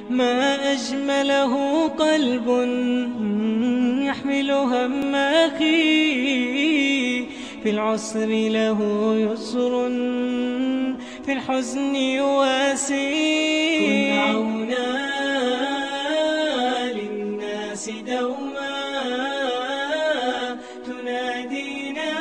ما أجمله قلب يحمل هم أخي في العسر له يسر في الحزن يواسي كن عونا للناس دوما تنادينا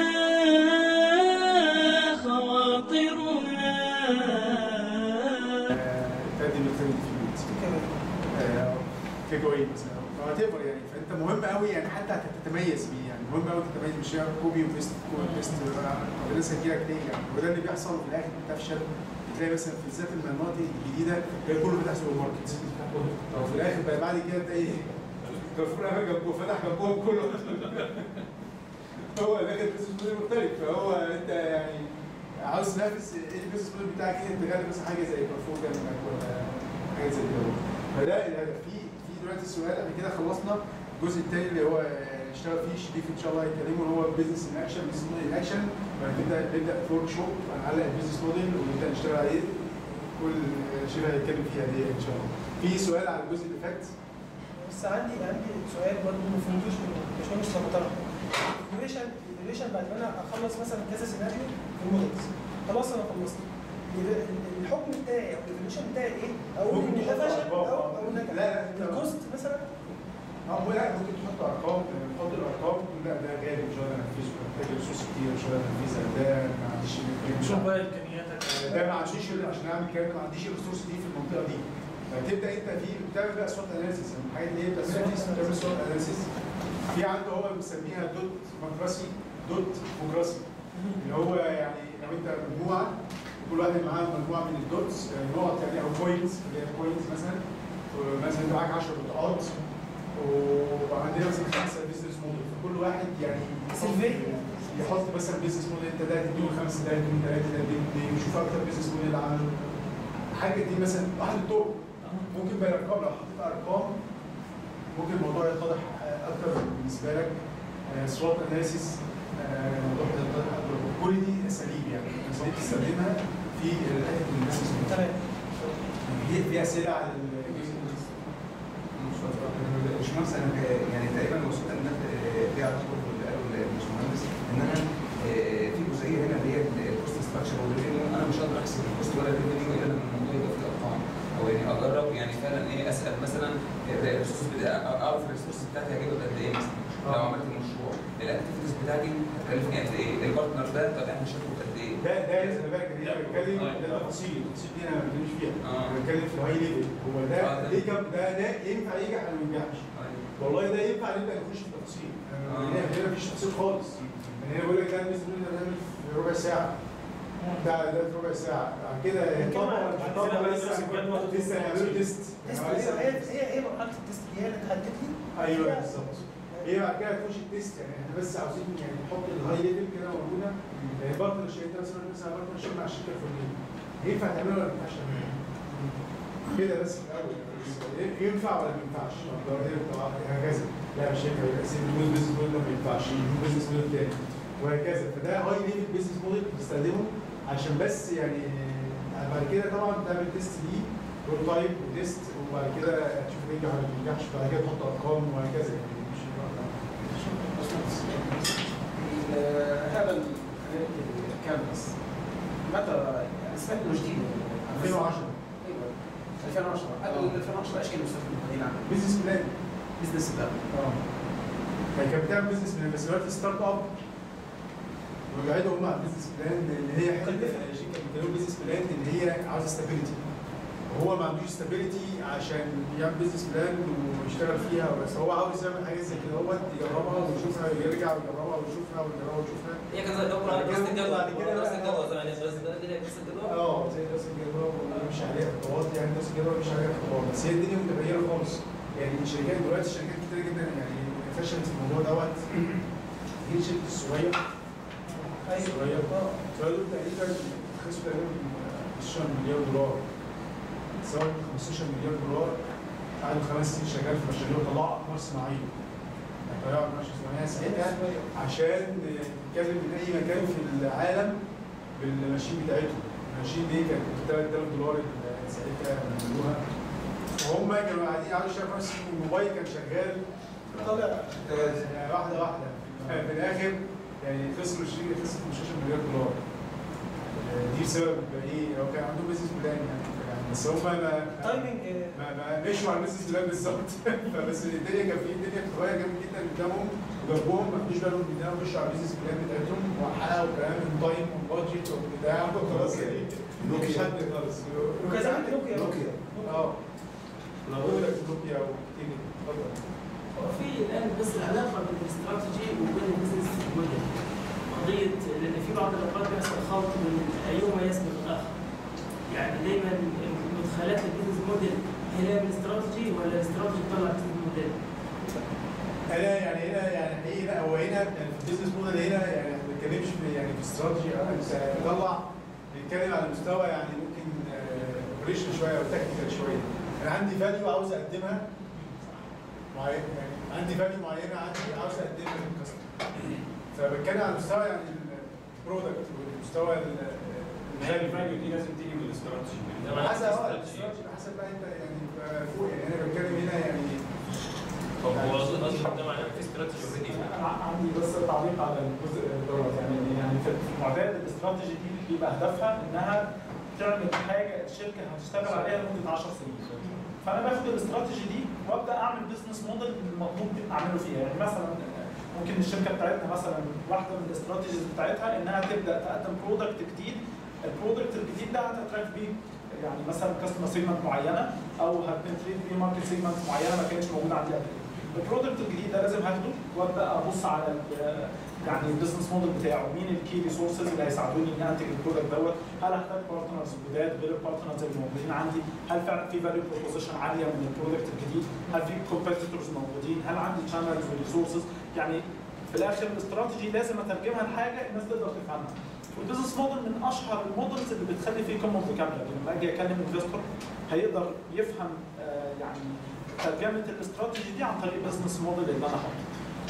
خواطرنا تأدي مثلا في كيك اواي مثلا وات ايفر يعني فانت مهم قوي يعني حتى تتميز بيه يعني مهم قوي تتميز مش هي كوبي وبيست كوبي وبيست لسه هتجيلك تاني يعني وده اللي بيحصل في الاخر بتفشل بتلاقي مثلا في بالذات المناطق الجديده تلاقي كله فتح سوبر ماركت او في الاخر بقى بعد كده تلاقي كارفور قفل جنبه فتح جنبهم كله هو داخل بزنس موديل مختلف فهو انت يعني عاوز تنافس ايه البيزنس موديل بتاعك ايه انت غالب مثلا حاجه زي كارفور جنبك ولا حاجه زي كده فده الهدف في في دلوقتي السؤال قبل كده خلصنا الجزء الثاني اللي هو نشتغل فيه شريف ان شاء الله هيتكلموا اللي هو بزنس ان اكشن بزنس موديل ان اكشن وهنبدا نبدا في ورك شوب هنعلق البيزنس موديل ونبدا نشتغل عليه كل شيء هيتكلم فيها دي ان شاء الله في سؤال على الجزء اللي فات بس عندي عندي سؤال برضه ما فهمتوش من باشمهندس محترم الديوريشن الديوريشن بعد ما انا اخلص مثلا كذا سيناريو في المودلز خلاص انا خلصت ال- ال- الحكم بتاعي او الديوريشن بتاعي ايه؟ اقول ان ممكن ده تحط فشل أرقام. او او نجح لا، لا، أنت- الكوست مثلا اه لا ممكن تحط ارقام تحط الارقام لا ده غالي مش هقدر انفذه محتاج ريسورس كتير مش هقدر انفذها ده ما عنديش شوف بقى امكانياتك ده ما عنديش عشان اعمل الكلام ده ما عنديش الريسورس دي في المنطقه دي فتبدا انت في بتعمل بقى سوات اناليسيس الحاجات اللي هي بتعمل بتعمل سوات اناليسيس في عنده هو مسميها دوت ماكراسي دوت فوجراسي اللي هو يعني لو انت مجموعه كل واحد معاه مجموعه من الدوتس يعني نقط يعني او بوينتس اللي هي بوينتس مثلا مثلا انت معاك 10 نقاط وعندنا مثلا خمسه بيزنس موديل فكل واحد يعني سلفية. يحط مثلا بيزنس موديل انت ده تديله خمسه ده تديله ثلاثه ده تديله اثنين يشوف اكتر بيزنس موديل عمله حاجه دي مثلا واحد الطرق ممكن بالارقام لو حطيت ارقام ممكن الموضوع يتضح اكتر بالنسبه لك سوات اناليسيس الموضوع يتضح اكتر كل دي اساليب يعني اساليب تستخدمها في حته البيزنس موديل تمام في في اسئله على الجزء باشمهندس انا ك- يعني تقريبا وصلت ان دي علاقه باللي قاله الباشمهندس ان انا آه، في جزئيه هنا اللي هي الكوست ستراكشر والريفينيو انا مش هقدر احسب الكوست ولا الريفينيو الا لما الموضوع يبقى فيه ارقام او يعني اجرب يعني فعلا ايه اسال مثلا الريسورس بتاع- اعرف الريسورس بتاعتي هجيبها بقد ايه مثلا لو عملت مشروع الاكتيفيتيز بتاعتي هتكلفني قد ايه البارتنر ده طب احنا شايفه قد ايه ده ده خلي بالك دي انا بتكلم ده تفاصيل التفاصيل دي انا ما بتكلمش فيها آه. انا بتكلم في الهاي ليفل هو آه، ده ده. ليه كم ده ده ينفع ينجح ولا ما ينجحش والله ده ينفع نبدا نخش في التفاصيل آه. هنا هنا مفيش تفاصيل خالص يعني هنا بقول لك ده الناس بتقول ده نعمل في ربع ساعه ده ده في ربع ساعه بعد كده كم طبعا بعد مش كده طبعا بقى لسه دراسة جدوى. لسه هيعملوا تيست تيست يعني لسه- هي هي هي مرحله التيست هي اللي تحدد لي ايوه بالظبط هي بعد كده تخش التيست يعني احنا بس عاوزين يعني نحط الهاي ليفل كده موجوده يعني بارتنرشيب انت مثلا مثلا بارتنرشيب مع الشركه الفلانيه ينفع تعمله ولا ما ينفعش تعمله؟ كده بس في الاول يعني ينفع ولا ما ينفعش؟ هكذا لا مش هينفع يبقى سيب بزنس موديل ده ما ينفعش بزنس موديل تاني وهكذا فده هاي ليفل بزنس موديل بتستخدمه عشان بس يعني بعد كده طبعا تعمل تيست ليه بروتايب وتيست وبعد كده تشوف ينجح ولا ما ينجحش بعد كده تحط ارقام وهكذا يعني مش هذا الكانفاس متى يعني سمعت انه جديد 2010 ايوه 2010 قبل 2010 ايش كانوا يستخدموا هذه العمل؟ بزنس بلان بزنس بلان اه يعني كانت بتعمل بزنس بلان بس دلوقتي ستارت اب وبيقعدوا هم على البيزنس بلان اللي هي حته الشركه بيتكلموا بيزنس بلان اللي هي عاوزه ستابيليتي وهو ما عندوش ستابيليتي عشان يعمل بيزنس بلان ويشتغل فيها بس هو عاوز يعمل حاجات زي كده هو يجربها ويشوفها ويرجع ويجربها ويشوفها ويجربها ويشوفها هي كذا دكتور على دراسه الجدوى بعد كده دراسه بقى- الجدوى زمان دراسه الجدوى كده دراسه الجدوى اه زي دراسه الجدوى ويمشي عليها خطوات يعني دراسه الجدوى ويمشي عليها خطوات بس هي الدنيا متغيره خالص يعني الشركات دلوقتي شركات كتير جدا يعني فشلت في الموضوع دوت هي شركه الصغير الصغير اه الصغير دول تقريبا خسروا تقريبا 15 مليار دولار سواء 15 مليار دولار قعدوا خمس سنين شغال في مشاريع وطلعوا اقمار صناعيه يعني طلعوا اقمار صناعيه ساعتها عشان نتكلم من اي مكان في العالم بالماشين بتاعتهم الماشين دي كانت ب 3000 دولار ساعتها عملوها وهم كانوا قاعدين قعدوا يشتغلوا في نفس الموبايل كان شغال طالع يعني واحده واحده في الاخر يعني خسروا الشركه خسرت 15 مليار دولار آه، دي بسبب ايه؟ هو كان عندهم بيزنس بلان يعني يعني بس هم ما تايمنج ما ما مشوا على البيزنس بلان بالظبط فبس الدنيا كان في الدنيا بتتغير جامد جدا قدامهم وجنبهم ما خدوش بالهم ان هم مشوا على البيزنس بلان بتاعتهم وحققوا كلام التايم والبادجت وبتاع خلاص يعني مفيش حد خالص وكذلك نوكيا نوكيا اه بقول لك نوكيا وكتير اتفضل هو في الان بس العلاقه بين الاستراتيجي وبين البزنس موديل قضيه لان في بعض الاوقات بيحصل خلط من ايهما يسبق الاخر يعني دايما مدخلات البزنس موديل هي من الاستراتيجي ولا الاستراتيجي بتطلع بزنس موديل؟ انا يعني هنا يعني حقيقي لا هو هنا يعني في البيزنس موديل هنا يعني ما بنتكلمش في يعني في استراتيجي انا بس بطلع بنتكلم على مستوى يعني ممكن اوبريشن شويه او تكنيكال شويه انا عندي فاليو عاوز اقدمها معين يعني عندي فاليو معينه عندي عاوز اقدمها للكاستمر فبتكلم على مستوى يعني البرودكت والمستوى الفاليو فاليو دي لازم تيجي من الاستراتيجي على حسب اه الاستراتيجي حسب بقى انت يعني بقى فوق يعني انا بتكلم هنا يعني طب هو قصدي قصدي ده معناه في استراتيجي اوريدي انا عندي بس تعليق على الجزء دوت يعني يعني في المعتاد الاستراتيجي دي بيبقى هدفها انها تعمل حاجه الشركه هتشتغل عليها لمده 10 سنين فانا باخد الاستراتيجي دي وابدا اعمل بزنس موديل المطلوب اعمله فيها يعني مثلا ممكن الشركه بتاعتنا مثلا واحده من الاستراتيجيز بتاعتها انها تبدا تقدم برودكت جديد البرودكت الجديد ده هتتراكت بيه يعني مثلا كاستمر سيجمنت معينه او هتبنتريت بيه ماركت سيجمنت معينه ما كانتش موجوده عندي قبل كده البرودكت الجديد ده لازم هاخده وابدا ابص على ال- يعني البيزنس موديل بتاعه مين الكي ريسورسز اللي هيساعدوني ان انتج البرودكت دوت هل هحتاج بارتنرز جداد غير البارتنرز اللي موجودين عندي هل فعلا في فاليو بروبوزيشن عاليه من البرودكت الجديد هل في كومبيتيتورز موجودين هل عندي شانلز وريسورسز يعني في الاخر الاستراتيجي لازم اترجمها لحاجه الناس تقدر تفهمها والبيزنس موديل من اشهر المودلز اللي بتخلي فيه كومن فوكابلري لما اجي اكلم انفستور هيقدر يفهم آه، يعني ترجمه الاستراتيجي دي عن طريق بزنس موديل اللي انا حاطه.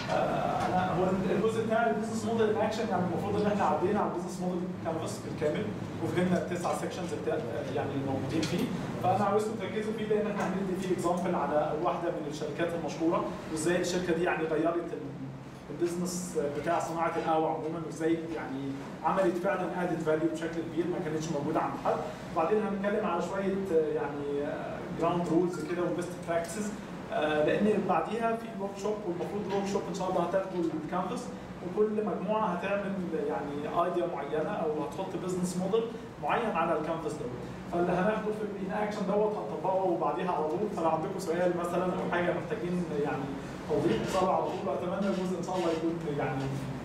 آه، انا هو الجزء بتاع البيزنس موديل ان اكشن يعني المفروض ان احنا عدينا على البيزنس موديل كانفاس بالكامل وفهمنا التسع سيكشنز بتاع يعني الموجودين فيه فانا عاوزكم تركزوا فيه لان احنا هندي فيه اكزامبل على واحده من الشركات المشهوره وازاي الشركه دي يعني غيرت ال- البيزنس بتاع صناعه القهوه عموما وازاي يعني عملت فعلا ادد فاليو بشكل كبير ما كانتش موجوده عند حد وبعدين هنتكلم على شويه آه، يعني جراوند رولز كده وبيست براكتسز لان بعديها في ورك شوب والمفروض الورك شوب ان شاء الله هتاخدوا الكانفاس وكل مجموعه هتعمل يعني ايديا معينه او هتحط بزنس موديل معين على الكانفاس دوت فاللي هناخده في الان اكشن دوت هنطبقه وبعديها على طول فلو عندكم سؤال مثلا او حاجه محتاجين يعني توضيح اتصلوا على طول واتمنى الجزء ان شاء الله يكون يعني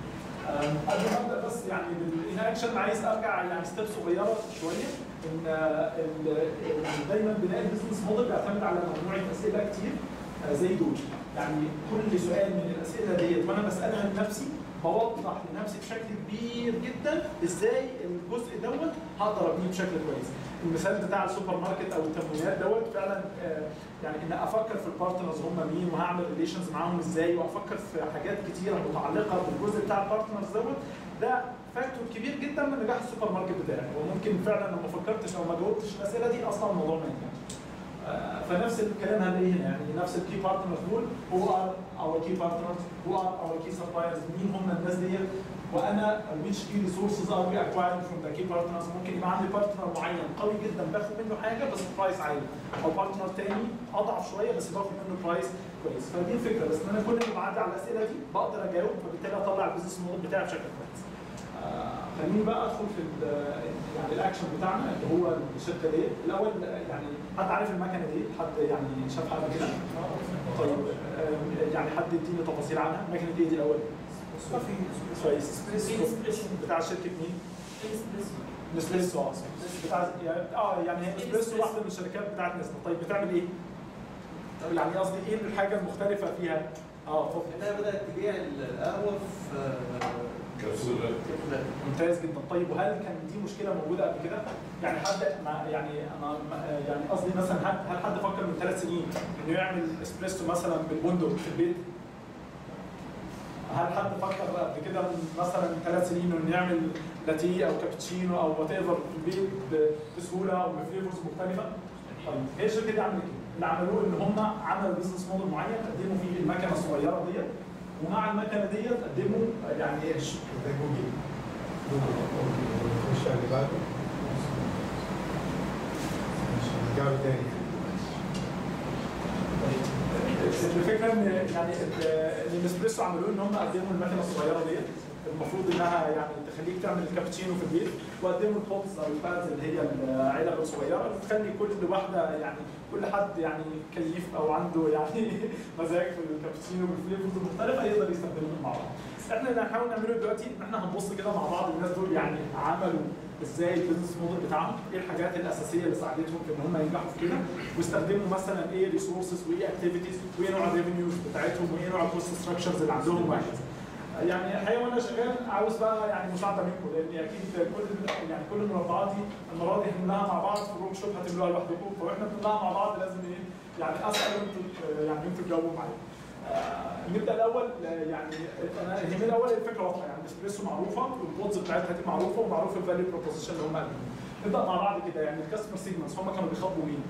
آم، قبل ما ابدا بس يعني بالان اكشن عايز ارجع يعني ستيب صغيره شويه ان آه، ال- ال- دايما بنلاقي البيزنس موديل بيعتمد على مجموعه اسئله كتير آه، زي دول يعني كل سؤال من الاسئله ديت وانا بسالها لنفسي بوضح لنفسي بشكل كبير جدا ازاي الجزء دوت هقدر ابنيه بشكل كويس. المثال بتاع السوبر ماركت او التموينات دوت فعلا آه، يعني ان افكر في البارتنرز هم مين وهعمل ريليشنز معاهم ازاي وافكر في حاجات كتيره متعلقه بالجزء بتاع البارتنرز دوت ده فاكتور كبير جدا من نجاح السوبر ماركت بتاعي وممكن فعلا لو ما فكرتش او ما جاوبتش الاسئله دي اصلا الموضوع ما ينجحش. آه، فنفس الكلام هنلاقيه هنا يعني نفس الكي بارتنرز دول هو ار اور كي بارتنرز هو ار اور كي سبلايرز مين هم الناس ديت وانا which key resources are we acquiring from the key partners ممكن يبقى عندي بارتنر معين قوي جدا باخد منه حاجه بس برايس عالي او بارتنر تاني اضعف شويه بس باخد منه برايس كويس فدي الفكره بس ان انا كل ما بعدي على الاسئله دي بقدر اجاوب فبالتالي اطلع البيزنس موديل بتاعي بشكل كويس. آه، خليني بقى ادخل في ال- يعني الاكشن بتاعنا اللي هو الشركه دي الاول يعني حد عارف المكنه دي حد يعني شافها قبل كده طيب آه، يعني حد يديني تفاصيل عنها المكنه دي دي الاول كويس إسبريسو. بتاع شركه مين؟ إسبريسو. نسبريسو اه بتاع يعني اه يعني هي نسبريسو واحده من الشركات بتاعت نسبة طيب بتعمل ايه؟ طب يعني قصدي ايه الحاجه المختلفه فيها؟ اه اتفضل انها بدات تبيع القهوه في كبسولة ممتاز جدا طيب وهل كان دي مشكله موجوده قبل كده؟ يعني حد ما يعني انا ما- يعني قصدي مثلا هل هل حد فكر من ثلاث سنين انه يعمل اسبريسو مثلا بالبندق في البيت؟ هل حد فكر قبل كده من مثلا من ثلاث سنين انه يعمل لاتيه او كابتشينو او وات ايفر في البيت ب- بسهوله او بفليفرز مختلفه؟ طيب هي الشركه دي عملت كده اللي عملوه ان هم عملوا بزنس موديل معين قدموا فيه المكنه الصغيره ديت ومع المكنه ديت قدموا يعني ايه ده جوجل نخش على اللي بعده ماشي نرجع له تاني الفكره ان يعني ال- النسبريسو عملوه ان هم قدموا المكنه الصغيره ديت المفروض انها يعني تخليك تعمل الكابتشينو في البيت وقدموا البوتس او البادز اللي هي العلب الصغيره اللي تخلي كل واحده يعني كل حد يعني كيف او عنده يعني مزاج في الكابتشينو بالفليفرز المختلفه يقدر يستخدمهم مع بعض. احنا اللي هنحاول نعمله دلوقتي ان احنا هنبص كده مع بعض الناس دول يعني عملوا ازاي البيزنس موديل بتاعهم، ايه الحاجات الاساسيه اللي ساعدتهم في ان هم ينجحوا في كده، واستخدموا مثلا ايه ريسورسز وايه اكتيفيتيز وايه نوع الريفينيوز بتاعتهم وايه نوع الكوست ستراكشرز اللي عندهم وهكذا. يعني الحقيقه وانا شغال عاوز بقى يعني مساعده منكم لان اكيد كل يعني كل المربعات دي المره دي هنعملها مع بعض في الورك شوب هتعملوها لوحدكم فاحنا بنعملها مع بعض لازم ايه يعني اسال وانتوا يعني انتوا تجاوبوا معايا. آه، نبدا الاول آه، يعني انا يهمني الاول الفكره واضحه يعني الاسبريسو معروفه والبودز بتاعتها دي معروفه ومعروف الفاليو بروبوزيشن اللي هم قالوا نبدا مع بعض كده يعني الكاستمر سيجمنتس هم كانوا بيخاطبوا مين؟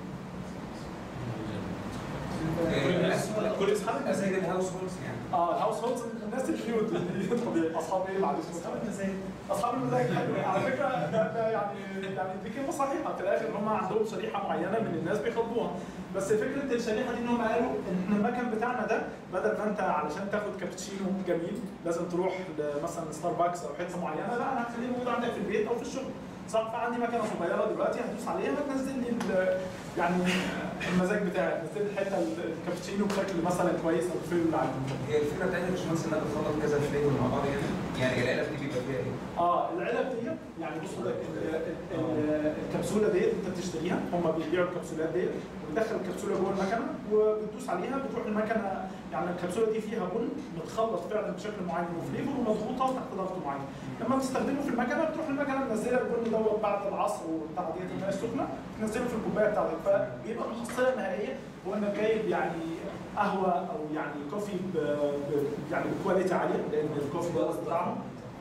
كل اصحاب المزاج الهاوس هولدز يعني اه الهاوس هولدز الناس الكيوت اللي طبيعي اصحاب ايه معلش اصحاب المزاج اصحاب المزاج حلو على فكره ده ده يعني يعني دي كلمه صحيحه في الاخر هم عندهم شريحه معينه من الناس بيخاطبوها بس فكره الشريحه دي ان هم قالوا ان المكان بتاعنا ده بدل ما انت علشان تاخد كابتشينو جميل لازم تروح مثلا ستاربكس او حته معينه لا انا هخليه موجود عندك في البيت او في الشغل صح فعندي مكنه صغيره دلوقتي هدوس عليها بتنزل لي ال- يعني المزاج بتاعي تنزل لي الحته الكابتشينو بشكل مثلا كويس او في على المكان. هي الفكره بتاعتها يا باشمهندس انها بتخلط كذا فليفر مع بعض يعني يعني العلب دي بيبقى فيها ايه؟ اه العلب دي يعني بصوا ده ال- ال- الكبسوله ديت انت بتشتريها هم بيبيعوا الكبسولات ديت وتدخل الكبسوله جوه المكنه وبتدوس عليها بتروح المكنه يعني الكبسوله دي فيها بن متخلط فعلا بشكل معين وفليفر ومضغوطه تحت ضغط معين لما بتستخدمه في المكنه بتروح المكنه منزله البن دوت بعد العصر وبتاع ديت الماء السخنه تنزله في الكوبايه بتاعتك فبيبقى المحصله النهائيه هو انك جايب يعني قهوه او يعني كوفي ب... ب... يعني بكواليتي عاليه لان الكوفي دوت بتاعهم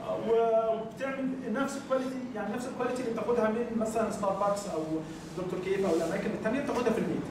وبتعمل نفس الكواليتي يعني نفس الكواليتي اللي بتاخدها من مثلا ستاربكس او دكتور كيف او الاماكن الثانيه بتاخدها في البيت.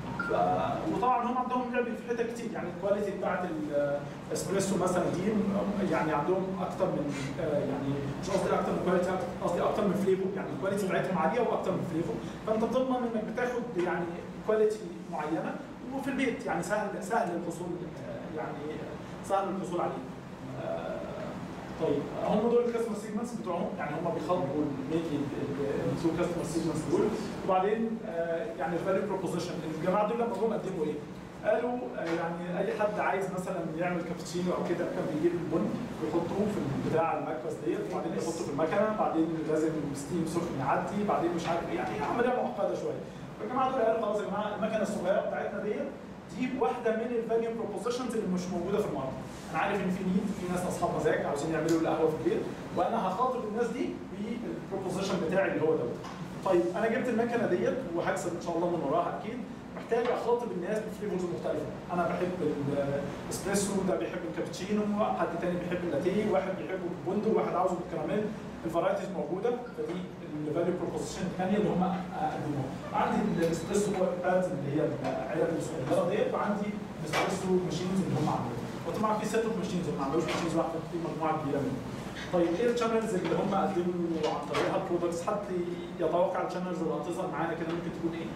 ف- وطبعا هم عندهم لعب في حتت كتير يعني الكواليتي بتاعت الاسبريسو مثلا دي يعني عندهم اكتر من آه، يعني مش قصدي اكتر من كواليتي قصدي اكتر من فليفو يعني الكواليتي بتاعتهم عاليه واكتر من فليفو فانت بتضمن انك بتاخد يعني كواليتي معينه وفي البيت يعني سهل سهل الحصول آه، يعني سهل الحصول عليه. آه، طيب هم دول الكاستمر سيجمنتس بتوعهم يعني هم بيخاطبوا مينلي التو كاستمر سيجمنتس دول وبعدين آه، يعني الفاليو بروبوزيشن الجماعه دول لما جم قدموا ايه؟ قالوا آه، يعني اي حد عايز مثلا يعمل كابتشينو او كده كان بيجيب البن ويحطه في بتاع المكبس ديت وبعدين يحطه في المكنه بعدين لازم ستيم سخن يعدي بعدين مش عارف ايه يعني عمليه معقده شويه فالجماعه دول قالوا خلاص يا جماعه المكنه الصغيره بتاعتنا ديت دي واحده من الفاليو بروبوزيشنز اللي مش موجوده في الماركت انا عارف ان في نيد في ناس اصحاب مزاج عاوزين يعملوا القهوه في البيت وانا هخاطب الناس دي بالبروبوزيشن بتاعي اللي هو دوت طيب انا جبت المكنه ديت وهكسب ان شاء الله من وراها اكيد محتاج اخاطب الناس بفليفرز مختلفه انا بحب الاسبريسو ده بيحب الكابتشينو حد تاني بيحب اللاتيه واحد بيحبه بالبندق واحد عاوزه بالكراميل الفرايتيز موجوده فدي الفاليو بروبوزيشن الثانيه اللي هم قدموها عندي الاسبريسو بادز اللي هي العلب الصغيره ديت وعندي الاسبريسو ماشينز اللي هم عاملينها وطبعا في سيت اوف ماشينز هم ما عملوش ماشينز واحده في مجموعه كبيره منهم طيب ايه الشانلز اللي هم قدموا عن طريقها البرودكتس حد يتوقع الشانلز اللي هتظهر معانا كده ممكن تكون ايه؟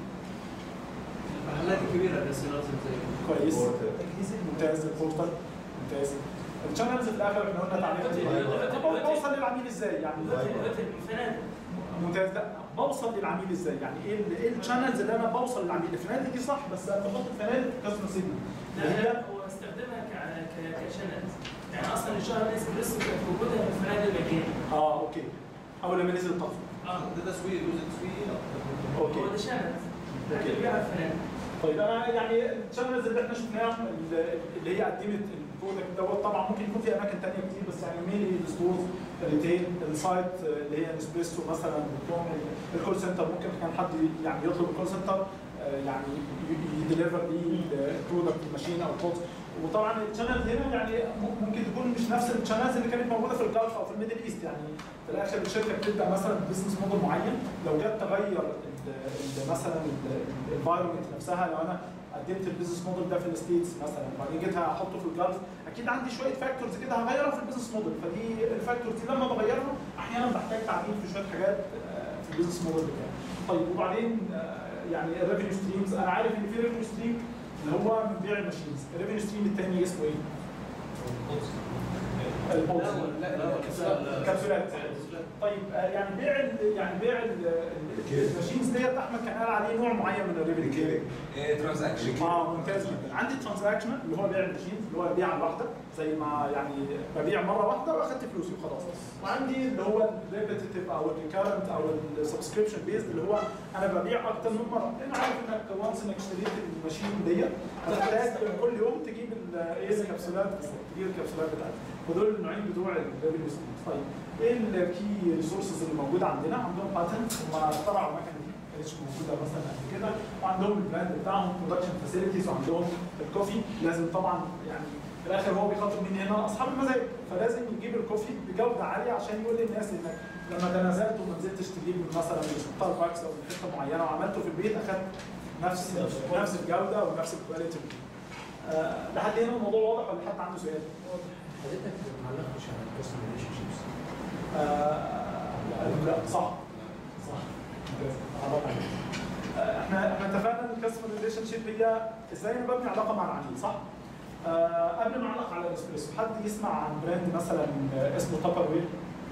المحلات الكبيره الريستورانت زي كويس ممتاز البورتال ممتاز الشانلز في الاخر احنا قلنا تعريفها طب بوصل للعميل ازاي يعني دلوقتي دلوقتي الفنادق ممتاز لا بوصل للعميل ازاي يعني ايه ال- ايه الشانلز اللي انا بوصل للعميل الفنادق دي صح بس انا بحط الفنادق كاستمر سيجمنت لا لا هو استخدمها ك- ك- كشانل يعني اصلا الشهر الاسبريسو كانت موجوده في الفنادق مجاني اه اوكي اول لما نزل الطفل اه ده تسويق جزء تسويقي هو اوكي ده شانل أوكي. حاجه بيها الفنادق طيب انا يعني الشانلز اللي احنا شفناهم اللي- اللي هي قدمت البرودكت دوت طبعا ممكن يكون في اماكن ثانيه كتير بس يعني مينلي الستورز الريتيل السايت اللي هي نسبريسو مثلا بتكون الكول سنتر ممكن كان حد يعني يطلب الكول سنتر آه، يعني يديليفر ليه البرودكت الماشين او الكولز وطبعا الشانلز هنا يعني م- ممكن تكون مش نفس الشانلز اللي كانت موجوده في الجلف او في الميدل ايست يعني في الاخر الشركه بتبدا مثلا بزنس موديل معين لو جت تغير ال- ال- مثلا الانفايرمنت نفسها لو انا قدمت البيزنس موديل ده في الستيتس مثلا وبعدين جيت احطه في الجلف اكيد عندي شويه فاكتورز كده هغيرها في البيزنس موديل فدي الفاكتورز دي لما بغيرها احيانا بحتاج تعديل في شويه حاجات آه، في البيزنس موديل بتاعي طيب وبعدين آه، يعني الريفينيو ستريمز انا عارف ان في ريفينيو ستريم اللي هو من بيع الماشينز الريفينيو ستريم الثاني اسمه ايه؟ البولز لا لا الكبسولات طيب آه، يعني بيع ال- يعني بيع ال- ال- الماشينز ديت احمد كان قال عليه نوع معين من الريفينيو ترانزاكشن اه ممتاز جدا عندي ترانزاكشن اللي هو بيع الماشينز اللي هو البيعه الواحده زي ما يعني ببيع مره واحده واخدت فلوسي وخلاص وعندي اللي هو الريبيتيتيف او الريكارنت او السبسكريبشن بيزد اللي هو انا ببيع اكتر من مره لان عارف انك وانس انك اشتريت الماشين ديت هتحتاج كل يوم تجيب ال- ايه الكبسولات تجيب الكبسولات بتاعتك ودول النوعين بتوع الريفينيو طيب ايه الكي ريسورسز اللي موجوده عندنا عندهم باتنت هم اخترعوا المكنه دي ما كانتش موجوده مثلا قبل كده وعندهم البراند بتاعهم برودكشن فاسيلتيز وعندهم الكوفي لازم طبعا يعني في الاخر هو بيخاطب مين هنا اصحاب المزاج فلازم يجيب الكوفي بجوده عاليه عشان يقول للناس انك لما تنازلت وما نزلتش تجيب من مثلا من ستاربكس او من حته معينه وعملته في البيت اخدت نفس نفس الجوده ونفس الكواليتي آه لحد هنا الموضوع واضح ولا حد عنده سؤال؟ حضرتك ما علقتش على الكاستمر ريليشن شيبس آه لا صح صح ممتاز. عرفت عليك. آه، احنا احنا اتفقنا ان الكاستمر ريليشن شيب هي ازاي انا ببني علاقه مع العميل صح؟ آه قبل ما اعلق على الاسبريسو حد يسمع عن براند مثلا آه، اسمه تابر وير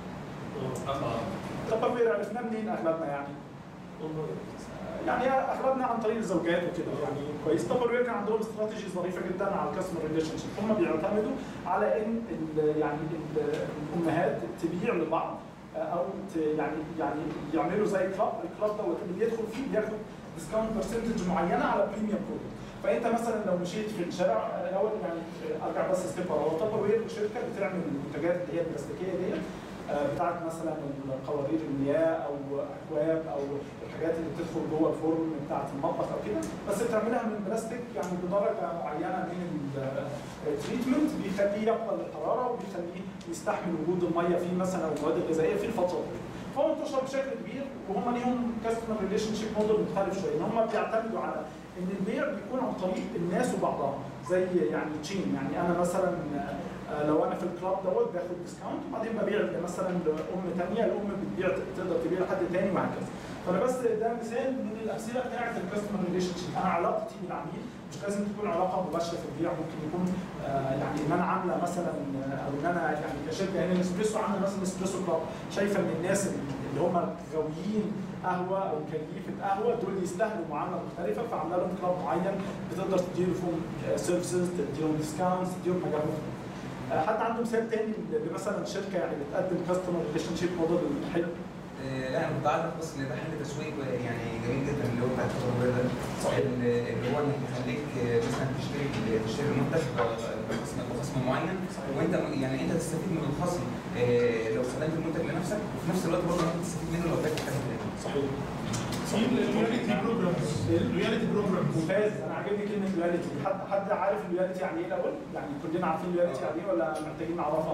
تابر وير عرفناه منين اغلبنا يعني؟ يعني اغلبنا عن طريق الزوجات وكده يعني كويس تابر وير كان عندهم استراتيجي ظريفه جدا على الكاستمر ريليشن شيب هم بيعتمدوا على ان ال- يعني ال- الامهات تبيع لبعض آه، او ت- يعني يعني يعملوا زي كلاب الكلاب دوت اللي بيدخل فيه بياخد ديسكاونت برسنتج معينه على بريميوم برودكت فانت مثلا لو مشيت في الشارع آه، الاول يعني آه، ارجع بس ستيب ورا هو تابر وير شركه بتعمل المنتجات اللي هي البلاستيكيه ديت آه، بتاعت مثلا قوارير المياه او اكواب او الحاجات اللي بتدخل جوه الفرن بتاعت المطبخ او كده بس بتعملها من بلاستيك يعني بدرجه معينه من التريتمنت بيخليه يقبل الحراره وبيخليه يستحمل وجود الميه فيه مثلا او المواد الغذائيه فيه لفتره طويله. فهو انتشر بشكل كبير وهم ليهم كاستمر ريليشن شيب موديل مختلف شويه ان هم بيعتمدوا على ان البيع بيكون عن طريق الناس وبعضها زي يعني تشين يعني انا مثلا آه، لو انا في الكلاب دوت باخد ديسكاونت وبعدين ببيع مثلا لام ثانيه الام بتبيع تقدر تبيع لحد ثاني وهكذا فانا بس ده مثال من الامثله بتاعت الكاستمر ريليشن شيب انا علاقتي بالعميل مش لازم تكون علاقه مباشره في البيع ممكن يكون آه، يعني ان انا عامله مثلا آه، او ان انا يعني كشركه يعني نسبريسو عامله مثلا نسبريسو كلاب شايفه ان الناس اللي هم غاويين قهوه او كيفه قهوه دول يستاهلوا معامله مختلفه فعامله لهم كلاب معين بتقدر تديهم سيرفيسز تديهم ديسكاونتس تديهم حاجات مختلفه آه، حد عنده مثال تاني لمثلا شركه يعني بتقدم كاستمر ريليشن شيب موديل حلو آه، لا انا كنت عارف بس ان ده حل تسويق يعني جميل جدا اللي هو بتاع التطور ده صحيح. ال- اللي هو انك يخليك آه، مثلا تشتري تشتري منتج بخصم بخصم معين صحيح. وانت م- يعني انت تستفيد من الخصم آه، لو استخدمت المنتج لنفسك وفي نفس الوقت برضه انت تستفيد منه لو بعت حد تاني صحيح في اللويالتي بروجرامز اللويالتي بروجرامز ممتاز انا عاجبني كلمه لويالتي حد حد عارف اللويالتي يعني ايه الاول؟ يعني كلنا عارفين اللويالتي يعني ايه ولا محتاجين نعرفها؟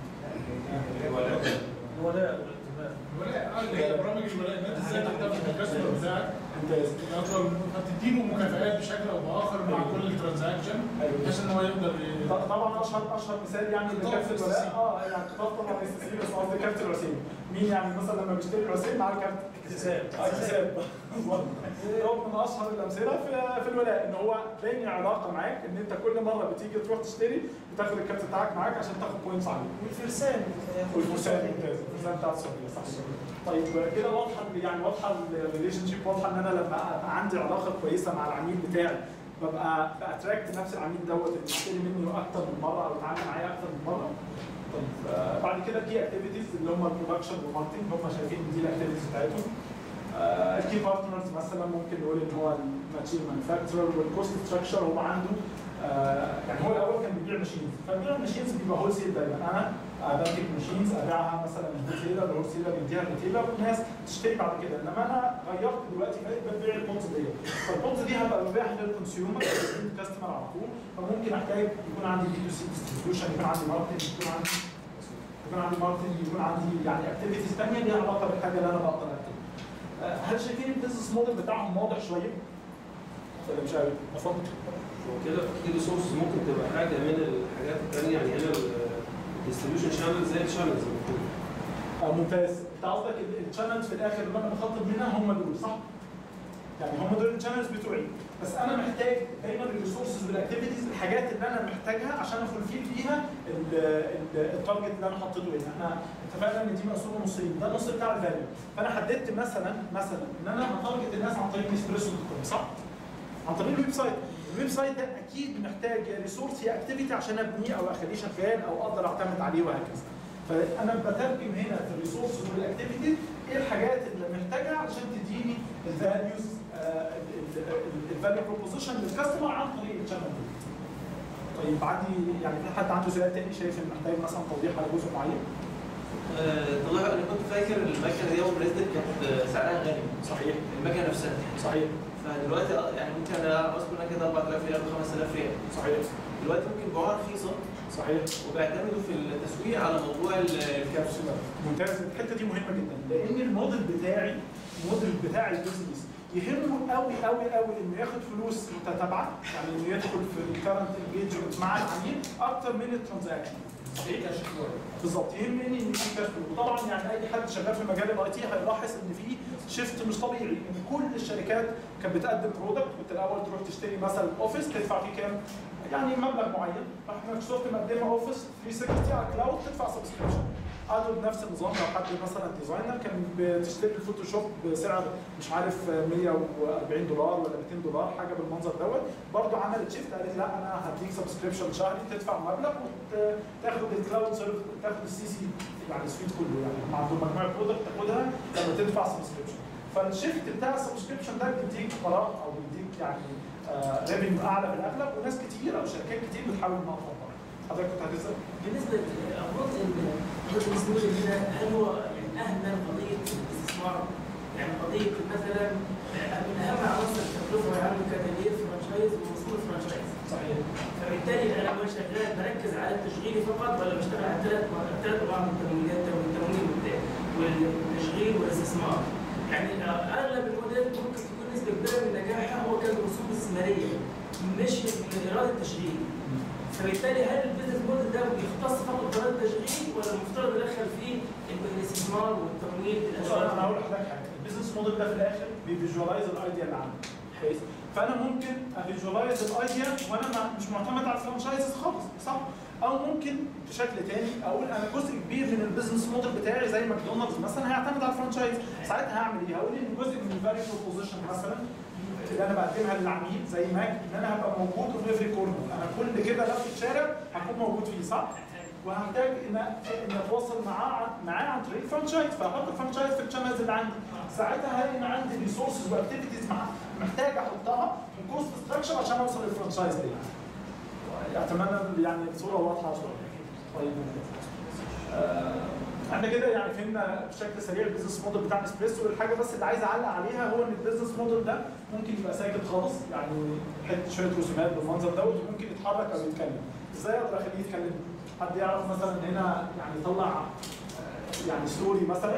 الولاء والانتماء الولاء اه اللي هي برامج الولاء ان انت ازاي تحتفظ بالكاستمر بتاعك ممتاز فتديله مكافآت بشكل او باخر مع كل ترانزاكشن ايوه بحيث ان هو يقدر ي- ط- طبعا اشهر اشهر مثال يعني لكارت الولاء اه يعني خطاب طبعا اس سي بس قصدي كارت العسيم مين يعني مثلا لما بيشتري العسيم معاه الكارت اكتساب اه اكتساب بالظبط. هو من اشهر الامثله في في الولاء ان هو بيني علاقه معاك ان انت كل مره بتيجي تروح تشتري بتاخد الكارت بتاعك معاك عشان تاخد بوينتس عليه والفرسان والفرسان ممتاز الفرسان بتاع السعوديه صح طيب كده واضحه يعني واضحه الريليشن شيب واضحه ان انا لما ابقى عندي علاقه كويسه مع العميل بتاعي ببقى باتراكت نفس العميل دوت اللي يشتري مني اكتر من مره او يتعامل معايا اكتر من مره طيب آه، بعد كده في اكتيفيتيز اللي هم البرودكشن والماركتنج هم شايفين إن دي الاكتيفيتيز بتاعتهم الكي بارتنرز مثلا ممكن نقول ان هو الماتشين مانيفاكتشر والكوست ستراكشر هو عنده آه، يعني هو الاول كان بيبيع ماشينز فبيع الماشينز بيبقى هول سيل دايما انا آه، بمسك ماشينز ابيعها مثلا للهول سيلر الهول سيلر يديها للريتيلر والناس تشتري بعد كده انما انا غيرت دلوقتي بقيت ببيع البوتس دي فالبوتس دي هبقى ببيعها للكونسيومر كاستمر على طول فممكن احتاج يكون عندي بي تو سي ديستريبيوشن يكون عندي ماركتنج يكون عندي يكون عندي ماركتنج يكون عندي يعني اكتيفيتيز ثانيه ليها علاقه بالحاجه اللي انا بقدر اكتبها آه، هل شايفين البيزنس موديل بتاعهم واضح شويه؟ ولا مش قوي؟ اتفضل وكده في ريسورس ممكن تبقى حاجه من الحاجات الثانيه يعني هنا الديستريبيوشن شانل زي الشانلز المفروض آه ممتاز انت قصدك الشانلز في الاخر اللي انا بخاطب منها هم دول صح؟ يعني هم دول الشانلز بتوعي بس انا محتاج دايما الريسورسز والاكتيفيتيز الحاجات اللي انا محتاجها عشان افولفيل بيها ال- ال- التارجت اللي انا حطيته هنا احنا اتفقنا ان دي مقسومه نصين ده النص بتاع الفاليو فانا حددت مثلا مثلا ان انا هتارجت الناس عن طريق نسبريسو دوت كوم صح؟ عن طريق الويب سايت الويب سايت ده اكيد محتاج ريسورس هي اكتيفيتي عشان ابنيه او اخليه شغال او اقدر اعتمد عليه وهكذا فانا بترجم هنا في الريسورس والاكتيفيتي ايه الحاجات اللي محتاجها عشان تديني الفاليوز الفاليو بروبوزيشن للكاستمر عن طريق الشانل دي. طيب عندي يعني في حد عنده سؤال تاني شايف ان محتاج مثلا توضيح على جزء معين؟ آه، والله انا كنت فاكر المكنه دي اول ما نزلت كانت سعرها غالي صحيح المكنه نفسها صحيح فدلوقتي آه، يعني ممكن انا اذكر انها كده 4000 ريال 5000 ريال صحيح دلوقتي ممكن يبيعوها رخيصه صحيح وبيعتمدوا في التسويق على موضوع ال- الكبسوله ممتاز الحته دي مهمه جدا لان الموديل بتاعي الموديل بتاع البيزنس يهمه قوي قوي قوي انه ياخد فلوس متتابعه يعني انه يدخل في الكرنت انجيجمنت مع العميل اكتر من الترانزاكشن صحيح بالظبط يهمني ان في كاش فلو وطبعا يعني اي حد شغال في مجال الاي تي هيلاحظ ان في شيفت مش طبيعي ان كل الشركات كانت بتقدم برودكت كنت الاول تروح تشتري مثلا اوفيس تدفع فيه كام؟ يعني مبلغ معين راح مايكروسوفت مقدمه اوفيس 360 على الكلاود تدفع سبسكريبشن قالوا بنفس النظام لو حد مثلا ديزاينر كان بتشتري الفوتوشوب بسعر مش عارف 140 دولار ولا 200 دولار حاجه بالمنظر دوت برضه عملت شيفت قالت لا انا هديك سبسكريبشن شهري تدفع مبلغ وتاخد الكلاود سيرفيس تاخد السي سي يعني السويت كله يعني هم عندهم مجموعه برودكت تاخدها لما تدفع سبسكريبشن فالشيفت بتاع السبسكريبشن ده بيديك قرار او بيديك يعني ريفينيو اعلى في الاغلب وناس كتير او شركات كتير بتحاول انها تطبق حضرتك كنت هتسال؟ بالنسبه لأفراد قضيه السمول هنا هل هو يعني اهمل قضيه الاستثمار يعني قضيه مثلا من اهم عناصر التكلفه والعمل كتغيير فرانشايز ووصول الفرانشايز صحيح فبالتالي انا وانا شغال بركز على التشغيل فقط ولا بشتغل على ثلاث ثلاث انواع من التمويلات التمويل والت- والتشغيل والاستثمار يعني اغلب الموديلات ممكن تكون نسبه كبيره من نجاحها هو كان رسوم استثماريه مش من اراده التشغيل فبالتالي هل البيزنس موديل ده بيختص فقط باراده التشغيل ولا المفترض يدخل فيه الاستثمار والتمويل بص انا أنا هقول لحضرتك حاجه البيزنس موديل ده في الاخر بيفيجواليز الايديا اللي عندي كويس فانا ممكن افيجواليز الايديا وانا ما- مش معتمد على الفرانشايزز خالص صح او ممكن بشكل تاني اقول انا جزء كبير من البيزنس موديل بتاعي زي ماكدونالدز مثلا هيعتمد على الفرانشايز ساعتها هعمل ايه؟ هقول ان جزء من الفاليو بروبوزيشن مثلا اللي انا بقدمها للعميل زي ماك ان انا هبقى موجود في افري كورنر انا كل كده لفه شارع هكون موجود فيه صح؟ وهحتاج ان ان اتواصل معاه معاه عن طريق فرانشايز فاحط الفرانشايز في الشانلز اللي عندي ساعتها هلاقي ان عندي ريسورسز واكتيفيتيز محتاج احطها في كوست ستراكشر عشان اوصل للفرانشايز دي اتمنى يعني الصوره واضحه شويه طيب آه، احنا كده يعني فهمنا بشكل سريع البيزنس موديل بتاع نسبريسو الحاجه بس اللي عايز اعلق عليها هو ان البيزنس موديل ده ممكن يبقى ساكت خالص يعني حته شويه رسومات بالمنظر دوت وممكن يتحرك او يتكلم ازاي اقدر اخليه يتكلم حد يعرف مثلا هنا يعني يطلع آه، يعني ستوري مثلا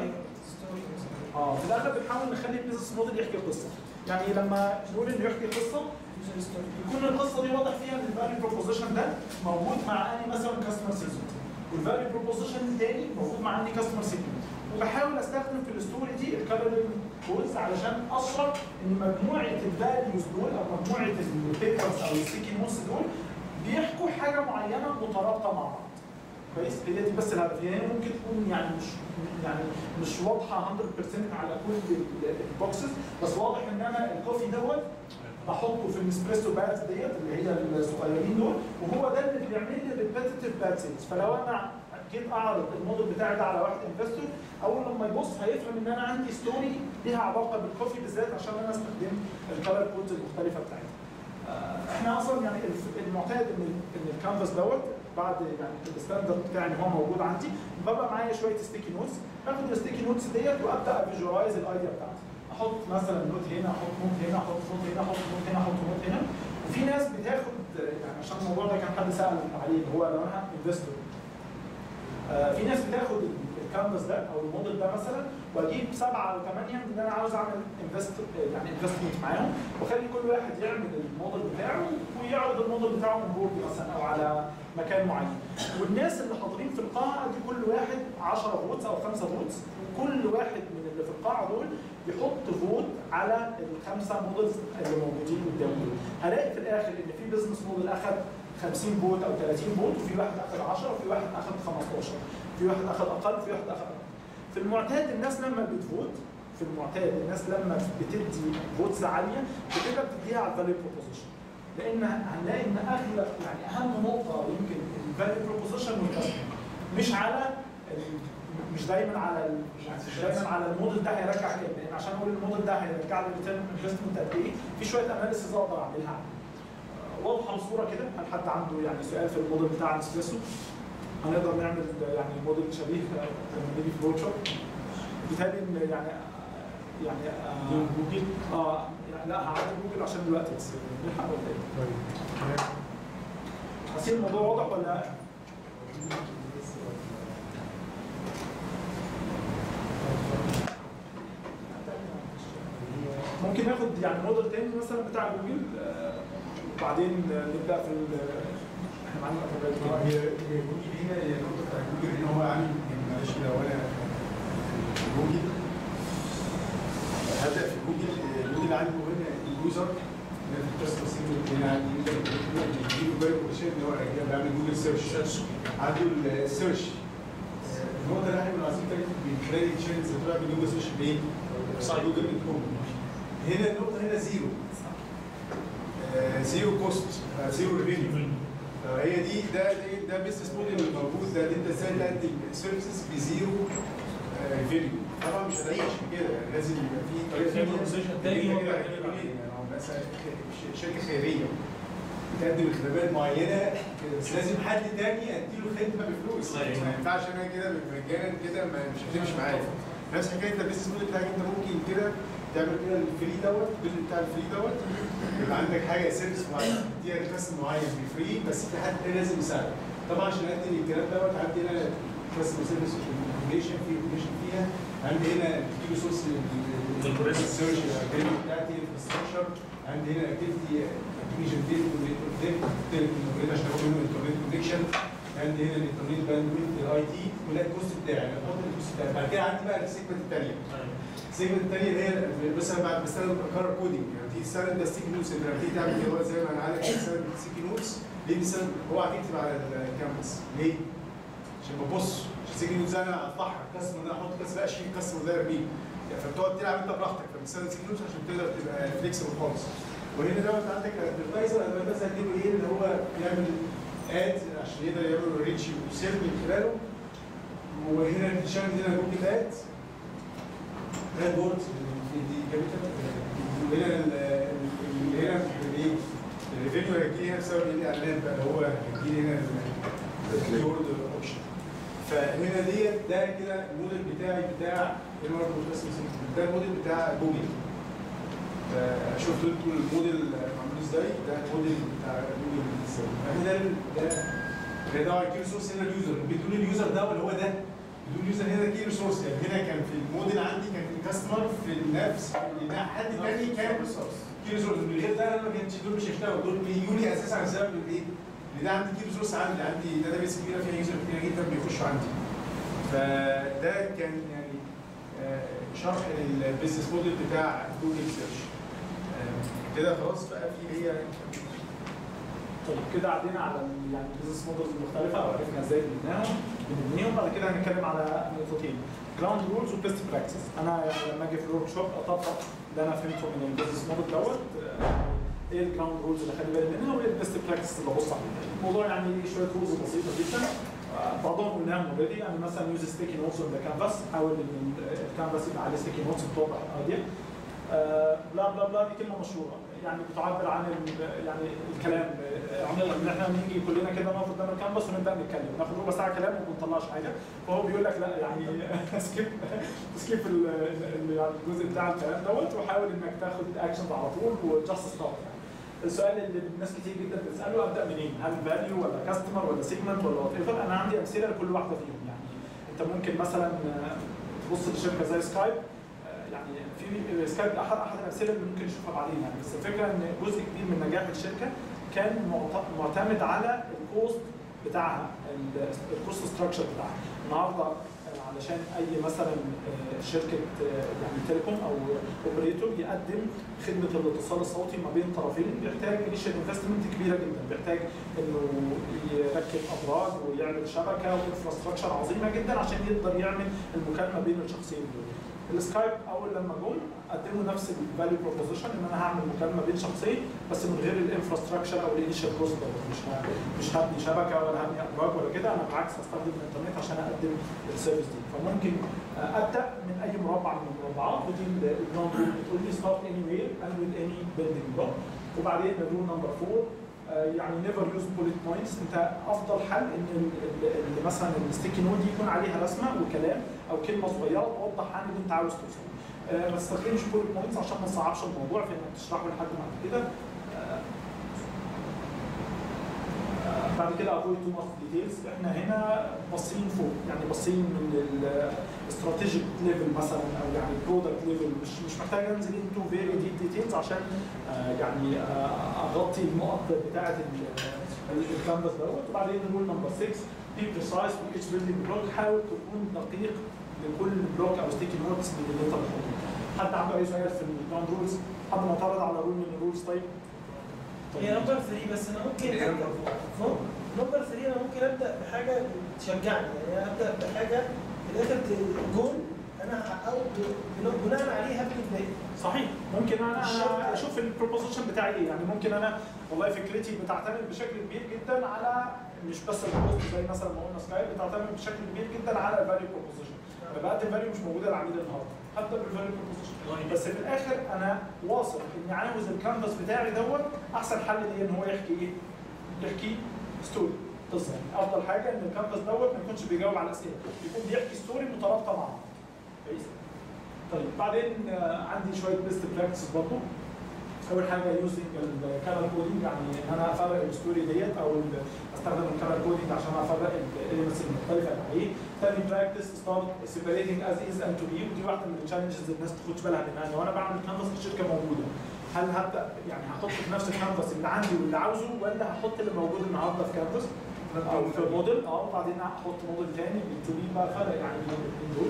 اه في الاغلب بنحاول نخلي البيزنس موديل يحكي قصه يعني لما نقول انه يحكي قصه يكون القصه دي واضح فيها ان الفاليو بروبوزيشن ده موجود مع اني مثلا كاستمر سيجمنت والفاليو بروبوزيشن الثاني موجود مع اني كاستمر سيجمنت وبحاول استخدم في الستوري دي الكالوري كودز علشان اشرح ان مجموعه الفاليوز دول او مجموعه البيبرز او الستيكي نوتس دول بيحكوا حاجه معينه مترابطه مع بعض كويس هي دي بس الهدف هي ممكن تكون يعني مش يعني مش واضحه 100% على كل البوكسز بس واضح ان انا الكوفي دوت بحطه في الاسبريسو بادز ديت اللي هي الصغيرين دول وهو ده اللي بيعمل لي ريبيتيتيف باد سيلز فلو انا جيت اعرض الموديل بتاعي ده على واحد انفستور اول لما يبص هيفهم ان انا عندي ستوري ليها علاقه بالكوفي بالذات عشان انا استخدمت الكالر كودز المختلفه بتاعتها. آه، احنا اصلا يعني الف- المعتاد ان ان الكانفاس دوت بعد يعني الستاندرد بتاعي ان هو موجود عندي ببقى معايا شويه ستيكي نوتس باخد الستيكي نوتس ديت وابدا افيجوالايز الايديا بتاعتي احط مثلا نوت هنا احط نوت هنا احط نوت هنا احط نوت هنا احط نوت هنا وفي ناس بتاخد يعني عشان الموضوع ده كان حد سال عليه اللي هو لو انا انفستور آه، في ناس بتاخد الكانفاس ده او الموديل ده مثلا واجيب سبعه او ثمانيه ان انا عاوز اعمل انفست يعني انفستمنت معاهم واخلي كل واحد يعمل الموديل بتاعه ويعرض الموديل بتاعه من بورد مثلا او على مكان معين والناس اللي حاضرين في القاعه دي كل واحد 10 فوتس او 5 فوتس وكل واحد من اللي في القاعه دول يحط فوت على الخمسه مودلز اللي موجودين قدامه دول هلاقي في الاخر ان في بزنس موديل اخذ 50 فوت او 30 فوت وفي واحد اخذ 10 وفي واحد اخذ 15 في واحد اخذ اقل وفي واحد اخذ اقل في المعتاد الناس لما بتفوت في المعتاد الناس لما بتدي فوتس عاليه بتبقى بتديها على الفاليو بروبوزيشن لان هنلاقي ان اغلب يعني اهم نقطه يمكن الفاليو بروبوزيشن والكاستمر مش على ال- مش دايما على ال- مش دايما على الموديل ده هيرجع كام لان عشان اقول الموديل ده هيرجع لي ريتيرن انفستمنت قد ايه في شويه اناليسيز اقدر اعملها آه، واضحه الصوره كده هل حد عنده يعني سؤال في الموديل بتاع الاسبريسو هنقدر نعمل يعني موديل شبيه آه، لما نيجي في الورك شوب بالتالي إن يعني آه، يعني آه، جوجل اه يعني لا هعدي جوجل عشان الوقت بس نلحق ولا ايه؟ طيب حاسين الموضوع واضح ولا ممكن ناخد يعني موديل تاني مثلا بتاع جوجل آه، وبعدين نبدا في ال- احنا معانا وقت هو لغاية هي هي جوجل هنا هي النقطه بتاع جوجل ان هو عامل يعني معلش لو انا في جوجل هبدا في جوجل آه، جوجل عنده هنا اليوزر هنا في الكاستمر سيجمنت هنا عندي يوزر بيجيله فاليو بروبوزيشن ان هو بعمل جوجل سيرش عنده السيرش النقطه اللي احنا كنا عايزين نتكلم في خلال الشانلز اللي بتبقى جوجل سيرش بايه؟ جوجل دوت كوم هنا النقطه هنا زيرو آه، زيرو كوست آه، زيرو ريفينيو هي دي ده ده, ده بيزنس موديل الموجود ده اللي انت ازاي تقدم سيرفيسز بزيرو ريفينيو طبعا مش هتعيش كده يعني لازم يبقى في طريقه في proposition تاني كده هو كده بيعمل هيقول عليه. ايه؟ يعني هو مثلا ش- شركه خيريه بتقدم خدمات معينه كده، بس لازم حد تاني اديله خدمه بفلوس أيوة. ما ينفعش انا كده مجانا كده ما- مش هتمشي معايا نفس حكايه البيزنس موديل بتاعك انت ممكن كده تعمل كده الفري دوت الجزء بتاع الفري دوت يبقى عندك حاجه سيرفيس معين تديها لكاستمر معين بفري بس في حد تاني لازم يساعدك طبعا عشان اقدم الكلام دوت عندي هنا كاستمر سيرفيس اوتوميشن في اوتوميشن فيها عندي هنا كيلو سورس السيرش الاكاديمي بتاعتي انفراستراكشر عندي هنا اكتيفيتي اكتيفيشن تيلي عشان اخد منه انترنت كونكشن عندي هنا الانترنت باندويث الاي تي ولا الكوست بتاعي انا بحط الكوست بتاعي بعد كده عندي بقى السيجمنت الثانيه السيجمنت الثانيه اللي هي مثلا بعد بستخدم كار كودنج يعني تيجي تستخدم ده ستيكي نوتس انت لما تيجي تعمل كده زي ما انا عارف تستخدم ستيكي نوتس ليه بتستخدم اوعى تكتب على الكامبس ليه؟ عشان ببص عشان ستيكي نوتس انا اطلعها الكاستمر ده احط كاستمر ده اشيل الكاستمر ده ارميه يعني فبتقعد تلعب انت براحتك فبتستخدم ستيكي نوتس عشان تقدر تبقى فليكسبل خالص وهنا دوت عندك ادفرتايزر ادفرتايزر هتجيبه ايه اللي هو يعمل اد عشان يقدر يعمل ريتش وسيرف من خلاله وهنا الشانل هنا جوجل اد اد وورد في دي كابيتال وهنا ال- ال- هنا الايه الريفينيو هيجي هنا بسبب الاعلانات بقى اللي هو هيجي هنا الكيورد اوبشن فهنا ديت ده كده الموديل بتاعي بتاع ده الموديل بتاع جوجل آه، شفتوا انتوا الموديل معمول ازاي؟ ده الموديل بتاع جوجل ازاي؟ يعني ده ده ده ده كي ريسورس هنا اليوزر بدون اليوزر ده اللي هو ده بدون اليوزر هنا كي ريسورس يعني هنا كان في الموديل عندي كان في كاستمر في النفس ده حد تاني كان كي ريسورس من غير ده انا ما كانش دول مش هيشتغلوا دول بيجوا لي اساسا بسبب الايه؟ ان ده عندي كي ريسورس عندي عندي داتا بيس كبيره فيها يوزر كتير جدا بيخشوا عندي فده كان يعني آه، شرح للبيزنس موديل بتاع جوجل سيرش كده خلاص بقى في هي طيب كده عدينا على ال- يعني البيزنس مودلز المختلفه او عرفنا ازاي بنبناهم بنبنيهم بعد كده هنتكلم على نقطتين جراوند رولز وبيست براكتس انا يعني لما اجي في الورك شوب اطبق اللي انا فهمته من البيزنس موديل دوت آه، ايه الجراوند رولز اللي خلي بالي منها وايه البيست براكتس اللي ببص عليها الموضوع يعني شويه رولز بسيطه جدا آه، بعضهم قلناهم اوريدي يعني مثلا يوز ستيكي نوتس اون ذا كانفاس حاول ان الكانفاس يبقى عليه ستيكي نوتس بتوضح الايديا آه، بلا بلا بلا دي كلمه مشهوره يعني بتعبر عن ال- يعني الكلام آه، عموما ان احنا نيجي كلنا كده نقف قدام الكامبس ونبدا نتكلم ناخد ربع ساعه كلام وما بنطلعش حاجه فهو بيقول لك لا يعني سكيب سكيب ال- ال- يعني الجزء بتاع الكلام دوت وحاول انك تاخد اكشنز على طول وجاست ستوب يعني السؤال اللي الناس كتير جدا بتساله ابدا منين؟ هل فاليو ولا كاستمر ولا سيجمنت ولا وات ايفر؟ انا عندي امثله لكل واحده فيهم يعني انت ممكن مثلا آه، تبص لشركه زي سكايب آه، يعني في سكايب احد احد الامثله اللي ممكن نشوفها بعدين يعني بس الفكره ان جزء كبير من نجاح الشركه كان معت- معتمد على الكوست بتاعها الكوست ستراكشر بتاعها النهارده آه، علشان اي مثلا آه، شركه آه، يعني تيليكوم او اوبريتور يقدم خدمه الاتصال الصوتي ما بين طرفين بيحتاج انيشال انفستمنت كبيره جدا بيحتاج انه يركب ابراج ويعمل شبكه وانفراستراكشر عظيمه جدا عشان يقدر يعمل المكالمه بين الشخصين دول السكايب اول لما جم قدموا نفس الفاليو بروبوزيشن ان انا هعمل مكالمه بين شخصين بس من غير الانفراستراكشر او الانيشال كوست مش ه- مش هبني شبكه ولا هبني ابراج ولا كده انا بالعكس هستخدم الانترنت عشان اقدم السيرفيس دي فممكن آه، ابدا من اي مربع من المربعات ودي النون رول بتقول لي ستارت اني وير اند وذ اني بيلدينج بلوك وبعدين الرول نمبر 4 آه، يعني نيفر يوز بوليت بوينتس انت افضل حل ان ال- ال- ال- مثلا الستيكي نود دي يكون عليها رسمه وكلام او كلمه صغيره توضح عن اللي انت عاوز توصل آه، ما تستخدمش بوليت بوينتس عشان ما تصعبش الموضوع في انك تشرحه لحد بعد كده آه، آه، بعد كده افويد تو ماتش ديتيلز احنا هنا باصين فوق يعني باصين من الاستراتيجيك ليفل مثلا او يعني البرودكت ليفل مش مش محتاج انزل انتو فيري ديب ديتيلز عشان آه، يعني آه، اغطي النقط بتاعه الكانفاس دوت وبعدين الرول نمبر 6 بي بريسايز في اتش بيلدينج بلوك حاول تكون دقيق لكل بلوك او ستيكي نوتس من اللي انت بتحطه حد عنده اي سؤال في الجراوند رولز حد معترض على رول من الرولز طيب؟ هي نمبر 3 بس انا ممكن هي نمبر فوق نمبر 3 انا ممكن ابدا بحاجه تشجعني يعني ابدا بحاجه في الاخر ت- جول انا هحققه ب- بناء عليه هبني الباقي صحيح ممكن انا الشرط- انا اشوف البروبوزيشن بتاعي ايه يعني ممكن انا والله فكرتي بتعتمد بشكل كبير جدا على مش بس البوست زي مثلا ما قلنا سكايب بتعتمد بشكل كبير جدا على الفاليو بروبوزيشن انا بقدم فاليو مش موجوده للعميل النهارده هبدا بالفاليو بروبوزيشن بس في الاخر انا واثق اني عاوز الكانفاس بتاعي دوت احسن حل ليا ان هو يحكي ايه؟ يحكي ستوري قصه يعني افضل حاجه ان الكانفاس دوت ما يكونش بيجاوب على الاسئله يكون بيحكي ستوري مترابطه مع بعض كويس طيب بعدين آه، عندي شويه بيست براكتس برضه اول حاجه يوزنج الكالر كودينج يعني ان انا افرق الستوري ديت او ال- استخدم الكالر كودينج عشان افرق الاليمنتس المختلفه اللي عليه ثاني براكتس ستارت سيبريتنج از از اند تو بي ودي واحده من التشالنجز الناس ما تاخدش بالها منها لو انا بعمل كانفاس الشركه موجوده هل هبدا يعني هحط في نفس الكانفاس اللي عندي واللي عاوزه ولا هحط اللي موجود النهارده في كانفاس او في موديل اه وبعدين احط موديل ثاني بالتو بي بقى فرق يعني بين الاثنين دول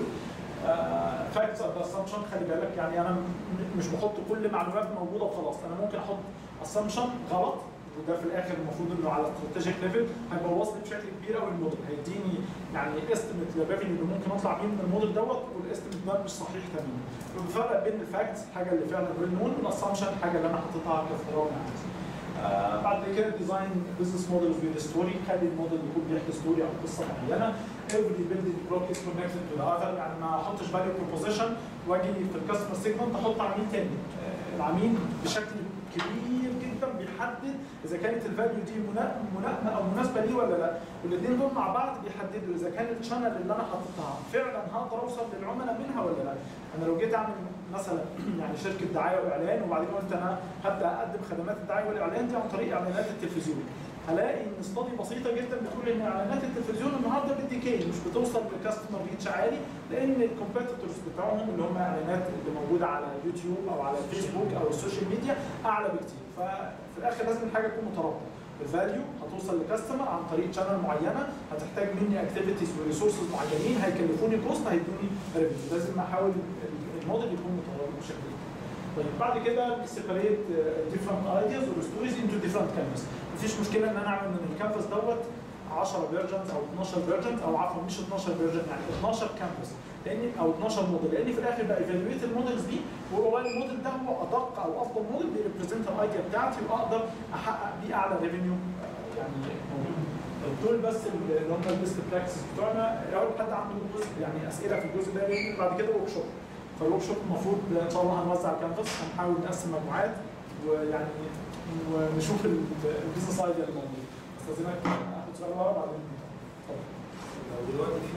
فاكتس اوف اسامبشن خلي بالك يعني انا م- مش بحط كل معلومات موجوده وخلاص انا ممكن احط اسامبشن غلط وده في الاخر المفروض انه على استراتيجيك ليفل هيبوظ لي بشكل كبير قوي الموديل هيديني يعني استيميت للريفينيو اللي ممكن اطلع بيه من الموديل دوت والاستيميت ده مش صحيح تماما بنفرق بين الفاكتس الحاجه اللي فعلا ريل نون والاسامبشن الحاجه اللي انا حاططها كافتراض يعني آه بعد كده ديزاين بزنس موديل ويز ستوري خلي الموديل يكون بيحكي ستوري او قصه معينه every building block is connected to the other يعني ما احطش فاليو بروبوزيشن واجي في الكاستمر سيجمنت احط عميل تاني آه العميل بشكل كبير جدا بيحدد اذا كانت الفاليو دي منا- ملائمه او مناسبه ليه ولا لا والاثنين دول مع بعض بيحددوا اذا كان الشانل اللي انا حاططها فعلا هقدر اوصل للعملاء منها ولا لا انا لو جيت اعمل مثلا يعني شركه دعايه واعلان وبعدين قلت انا هبدا اقدم خدمات الدعايه والاعلان دي عن طريق اعلانات التلفزيون هلاقي ان استادي بسيطه جدا بتقول ان اعلانات التلفزيون النهارده بالديكي مش بتوصل لكاستمر ريتش عالي لان الكومبيتيتورز بتاعهم اللي هم اعلانات اللي موجوده على اليوتيوب او على الفيسبوك او السوشيال ميديا اعلى بكتير ففي الاخر لازم الحاجه تكون مترابطه الفاليو هتوصل لكاستمر عن طريق شانل معينه هتحتاج مني اكتيفيتيز وريسورسز معينين هيكلفوني كوست هيدوني ريفينيو لازم احاول الموديل يكون مترابط بشكل كبير. طيب بعد كده سيبريت ديفرنت ايدياز اور ستوريز انتو ديفرنت كانفاس مفيش مشكله ان انا اعمل من الكانفاس دوت 10 فيرجنز او 12 فيرجنز او عفوا مش 12 فيرجن يعني 12 كانفاس لان او 12 موديل لان في الاخر بايفالويت المودلز دي وهو الموديل ده هو ادق او افضل موديل بيريبريزنت الايديا بتاعتي واقدر احقق بيه اعلى ريفينيو يعني موجود. طيب دول بس اللي هم البيست براكتس بتوعنا لو حد عنده جزء يعني اسئله في الجزء ده بعد كده ورك شوب فالورك شوب المفروض ان شاء الله هنوزع الكانفاس هنحاول نقسم مجموعات ويعني ونشوف البيزنس ايديا اللي موجود استاذنك اخد سؤال ورا بعدين اتفضل. لو دلوقتي في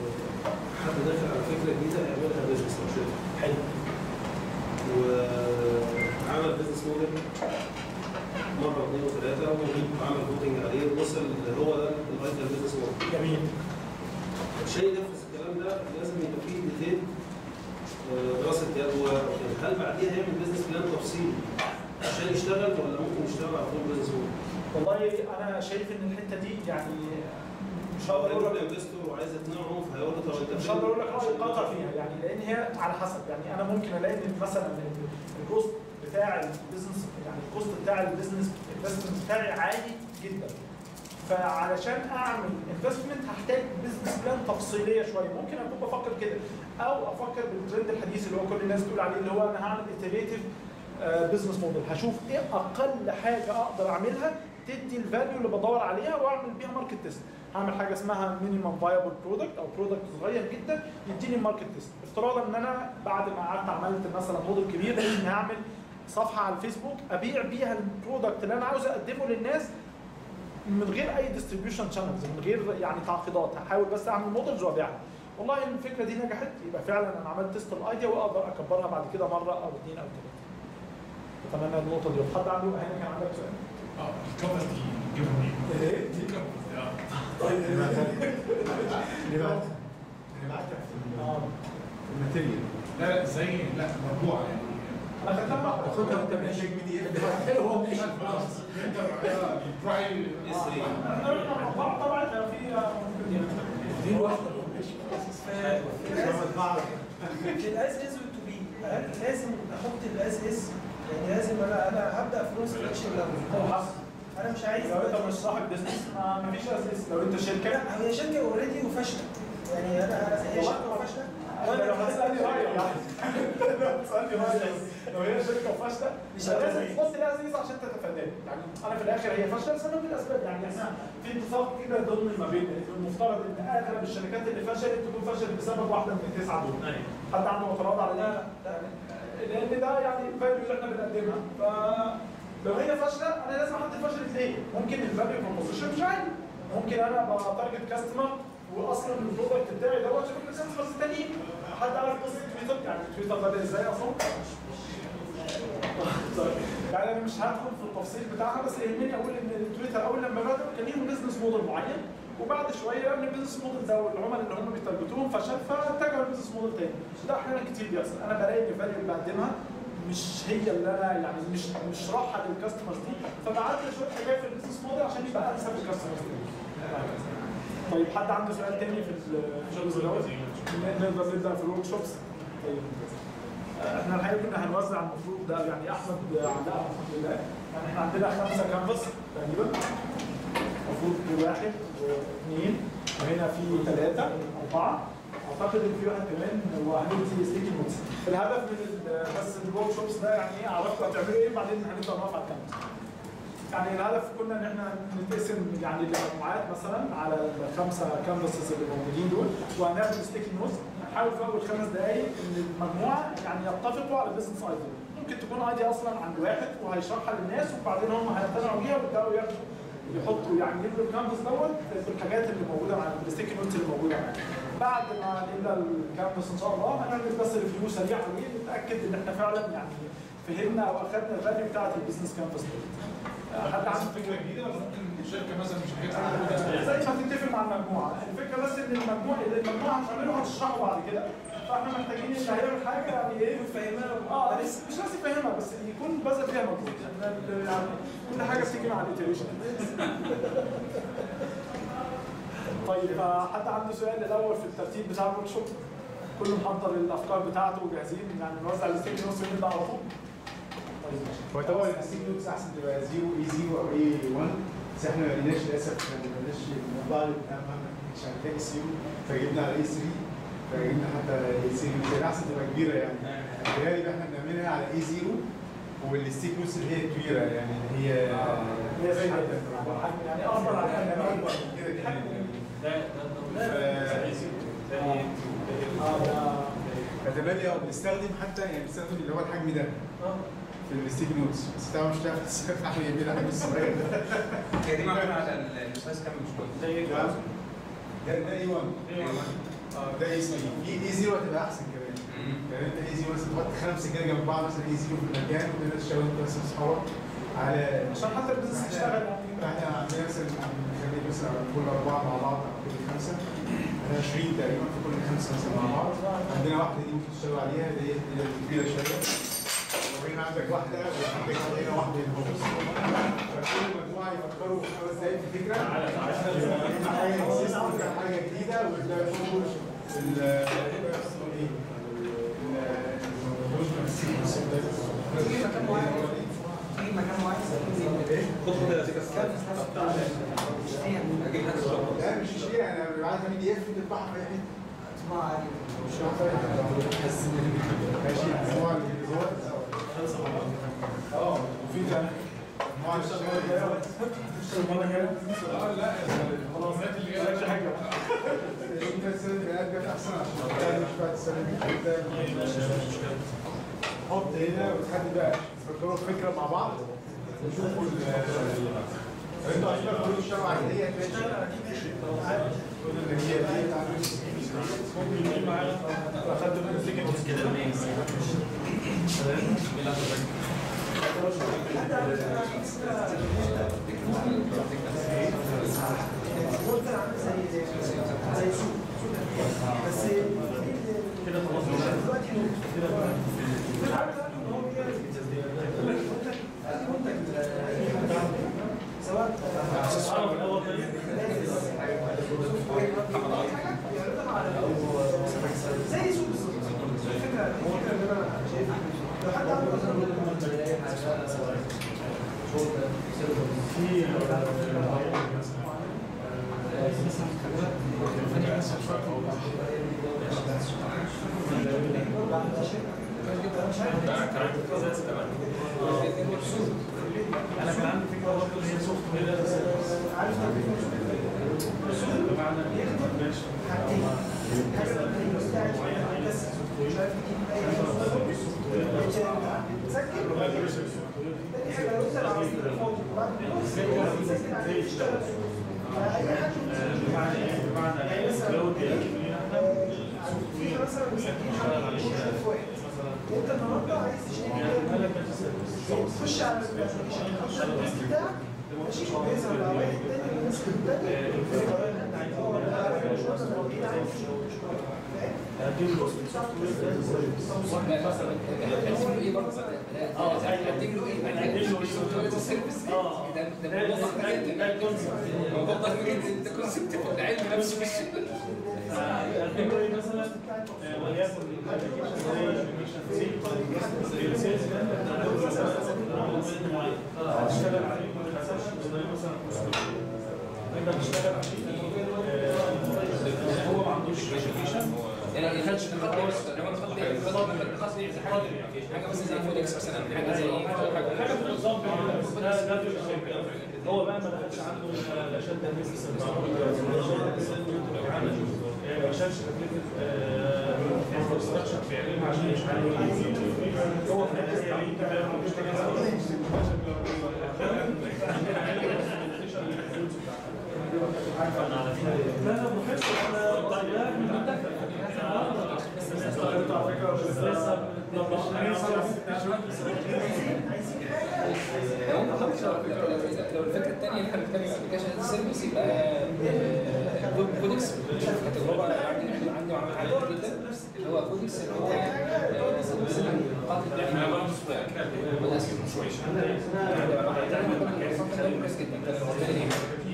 حد داخل على فكره جديده يعملها بزنس او شركه حلو وعمل بزنس موديل مره واثنين وثلاثه وعمل فوتنج عليه وصل اللي هو ده الايديال بزنس موديل جميل الشيء ينفذ لازم يبقى فيه ديتيل آه، دراسه جدوى يعني هل بعديها هيعمل بزنس بلان تفصيلي عشان يشتغل ولا ممكن يشتغل على طول بزنس موديل؟ والله انا شايف ان الحته دي يعني مش هقدر اقول هيروح لك لانفستور وعايز اقنعه فهيقول له طب انت مش فين؟ هقدر اقول لك راي قاطع فيها يعني لان هي على حسب يعني انا ممكن الاقي ان مثلا ال- الكوست بتاع البيزنس يعني الكوست بتاع البيزنس الانفستمنت بتاعي عالي جدا فعلشان اعمل انفستمنت هحتاج بزنس بلان تفصيليه شويه ممكن اكون بفكر كده او افكر بالترند الحديث اللي هو كل الناس تقول عليه اللي هو انا هعمل اتريتيف بزنس موديل هشوف ايه اقل حاجه اقدر اعملها تدي الفاليو اللي بدور عليها واعمل بيها ماركت تيست هعمل حاجه اسمها مينيمم فايبل برودكت او برودكت صغير جدا يديني ماركت تيست افتراضا ان انا بعد ما قعدت عملت مثلا موديل كبير اني هعمل صفحه على الفيسبوك ابيع بيها البرودكت اللي انا عاوز اقدمه للناس من غير اي ديستريبيوشن شانلز من غير يعني تعقيدات هحاول بس اعمل موديلز وابيعها والله الفكره دي نجحت يبقى فعلا انا عملت تيست الايديا واقدر اكبرها بعد كده مره او اثنين او ثلاثه اتمنى النقطه دي حد عنده هنا كان عندك سؤال اه الكفر دي جيبها منين؟ ايه دي كفر اه طيب نبعت نبعتها في اه الماتيريال لا لا زي لا مطبوعه يعني انا خدتها مره خدها وانت ماشي بي دي اف هو مش خلاص انت تروحي اس 3 احنا رحنا مطبعه طبعا كان في دي الواحده الاز از تو بي لازم احط الاز از يعني لازم انا انا هبدا في نص الاكشن الاول انا مش عايز لو انت مش صاحب بزنس ما ما فيش اساس لو انت شركه لا هي شركه اوريدي وفاشله يعني انا أنا- هي شركه وفاشله انت لو هتسالني رايك يعني لو هتسالني رايك لو هي شركه فاشله مش لازم هتفرق. تحط لها عزيز عشان تتفاداه يعني انا في الاخر هي فاشله لسبب من الاسباب يعني احنا في اتفاق كده ضمن ما بين المفترض ان اغلب الشركات اللي فشلت تكون فشلت بسبب واحده من التسعه دول حد عنده اعتراض على ده؟ لان ده يعني الفاليو اللي احنا بنقدمها ف لو هي فاشله انا لازم احط الفشل ليه؟ ممكن الفاليو بروبوزيشن مش عالي ممكن انا ابقى تارجت كاستمر واصلا البرودكت بتاعي دوت شباب كاستمرز تانيين حد عارف قصه تويتر يعني تويتر بدا ازاي اصلا؟ طيب. يعني انا مش هدخل في التفصيل بتاعها بس يهمني اقول ان تويتر اول لما بدأوا كان ليهم بزنس موديل معين وبعد شويه ان البيزنس موديل ده والعملاء اللي هم بيترجتوهم فشل فاتجهوا لبزنس موديل تاني ده احيانا كتير بيحصل انا بلاقي ان الفاليو اللي بقدمها مش هي اللي انا يعني مش مش راحه للكاستمرز دي فبعدل شويه حاجات في البيزنس موديل عشان يبقى انسب للكاستمرز دي طيب حد عنده سؤال تاني في الجزء دوت؟ نقدر نبدا في الورك شوبس طيب احنا الحقيقه كنا هنوزع المفروض ده يعني احمد علقها الحمد لله يعني احنا عندنا خمسه كانفاس تقريبا المفروض واحد واثنين وهنا في ثلاثه اربعه اعتقد ان في واحد كمان هو هندي ستيكي نوتس الهدف من ال- بس الورك شوبس ده يعني ايه اعرفكم هتعملوا ايه بعدين هنبدا نقف على الكاميرا يعني الهدف كنا ان احنا نتقسم يعني لمجموعات مثلا على الخمسه كانفاسز اللي موجودين دول وهنعمل ستيكي نوتس نحاول في اول خمس دقائق ان المجموعه يعني يتفقوا على بزنس ايديا ممكن تكون ايديا اصلا عند واحد وهيشرحها للناس وبعدين هم هيقتنعوا بيها ويبداوا ياخدوا يحطوا يعني يملوا الكانفاس دوت في الحاجات اللي موجوده مع الستيكي نوتس اللي موجوده معانا بعد ما نملى الكانفاس ان شاء الله هنعمل بس ريفيو سريع عليه نتاكد ان احنا فعلا يعني فهمنا او اخذنا الفاليو بتاعت البيزنس كانفاس دول حد عنده فكره جديده ولا ممكن الشركه مثلا مش هتعمل زي ما تتفق مع المجموعه الفكره بس ان المجموعه اللي المجموعه هتعمله هتشرحه بعد كده فاحنا محتاجين اللي هيعمل حاجه يعني ايه فاهمها اه بس مش لازم يفهمها بس يكون بذل فيها مجهود إحنا ال- يعني كل حاجه بتيجي مع الاتريشن طيب حد عنده سؤال الاول في الترتيب بتاع الورك شوب كله محضر الافكار بتاعته وجاهزين يعني نوزع الستيك نص ونبدا على طول طيب هو طبعا الستيك نوتس احسن تبقى 0 اي 0 او اي 1 بس احنا ما لقيناش للاسف ما لقيناش الموضوع اللي بتاع مش هنلاقي سي يو فجبنا على اي 3 فجبنا حتى اي 3 كان احسن تبقى كبيره يعني غالبا احنا بنعملها على اي 0 والستيك نوتس اللي هي كبيره يعني اللي هي هي زي كده يعني اكبر عن اكبر من كده كمان ده ده اه ده فتبادل او بنستخدم حتى يعني بنستخدم اللي هو الحجم ده في الستيك نوتس بس طبعا مش هتعرف تستخدم احنا جايبين الحجم الصغير ده هي دي معموله على الاستاذ كامل مش كويس زي ده ده اي 1 اه ده اي 3 اي اي 0 هتبقى احسن كمان يعني انت اي 0 مثلا تحط خمسه كده جنب بعض مثلا اي 0 في المكان وتقدر تشتغل انت مثلا اصحابك على عشان حتى البيزنس يشتغل يعني احنا عندنا مثلا نخلي مثلا كل اربعه مع بعض او كل خمسه احنا 20 تقريبا في كل خمسه مثلا مع بعض عندنا واحده دي ممكن تشتغل عليها دي هي كبيره شويه وهنا عندك واحده وعندك هنا واحده هنا فكل مجموعه يفكروا في خمس دقايق في فكره حاجه existing، حاجه جديده ويبداوا يحطوا ال اسمه ايه؟ في مكان معين في مكان معين اجيب حاجه صغيره لا مش كتير انا بعد ما بي اف تطبعها في اي حته اسمها عادي مش ماشي مجموعه الجزوات اه وفي ده مجموعه الشباب اه لا خلاص هات اللي جاي حاجه انت السنه اللي قاعد جت احسن عشان التاني مش بعد السنه اللي فاتت حط هنا وتحدد بقى تفكروا الفكره مع بعض وشوفوا ال انتوا عشان تقولوا الشبكه عاديه اللي هي دي اخدت من سكه كده قلت انا عامل زي زي سوق بس كده خلاص دلوقتي مش عارف بقى ان هو بيعمل منتج سواء عرف الاول طيب زي سوق بالظبط الفكره الفكره اللي انا شايفها لو حد عنده مثلا انا كان عندي فكره برضه اللي هي سوفت وير عارف بمعنى ماشي حاجتين حاجه لما بتاعت بس مش عارف تجيب اي حاجه تسجل تاني حاجه لو انت عاوز تفوت بعد كده تسجل عليه تشتغل فاي حد بمعنى ايه؟ بمعنى يعني مثلا كلاود في مثلا مسكين حاجه في واحد انت النهارده عايز تشتري تخش على الابلكيشن تخش على الديسك بتاعك ماشي بيظهر على واحد تاني من الناس التانية هو ده مش مثلا لو جيت عايز مثلا هتعمل له ايه برضه؟ اه هتقدم له ايه؟ هتقدم له ايه؟ سيرفيس ده ده موضوع ضخم جدا موضوع ضخم جدا ده كونسيبت في العلم نفسه مش الفكره دي مثلا آه، وليكن السيلز هتشتغل عليه مثلا نقدر نشتغل عليه آه، هو ما عندوش يعني ما يخلش نقاط ايه بس انما نقاط ايه نقاط نقاط ايه زي حاجه حاجه مثلا زي فودكس مثلا حاجه زي حاجه في النظام ده ده في الشركه هو بقى ما دخلش عنده لا شد النفس ما شالش تكلفه انفراستراكشر فعليا عشان مش عارف ايه هو في النهايه ليه تمام مفيش لا لا بحس لا لو الفكره الثانيه اللي احنا بنتكلم ابلكيشن سيرفيس يبقى كودكس التجربه عندي عندي عمل عالي جدا اللي هو كودكس اللي هو سيرفيس النقاط اللي احنا وللاسف مش وحش كويس جدا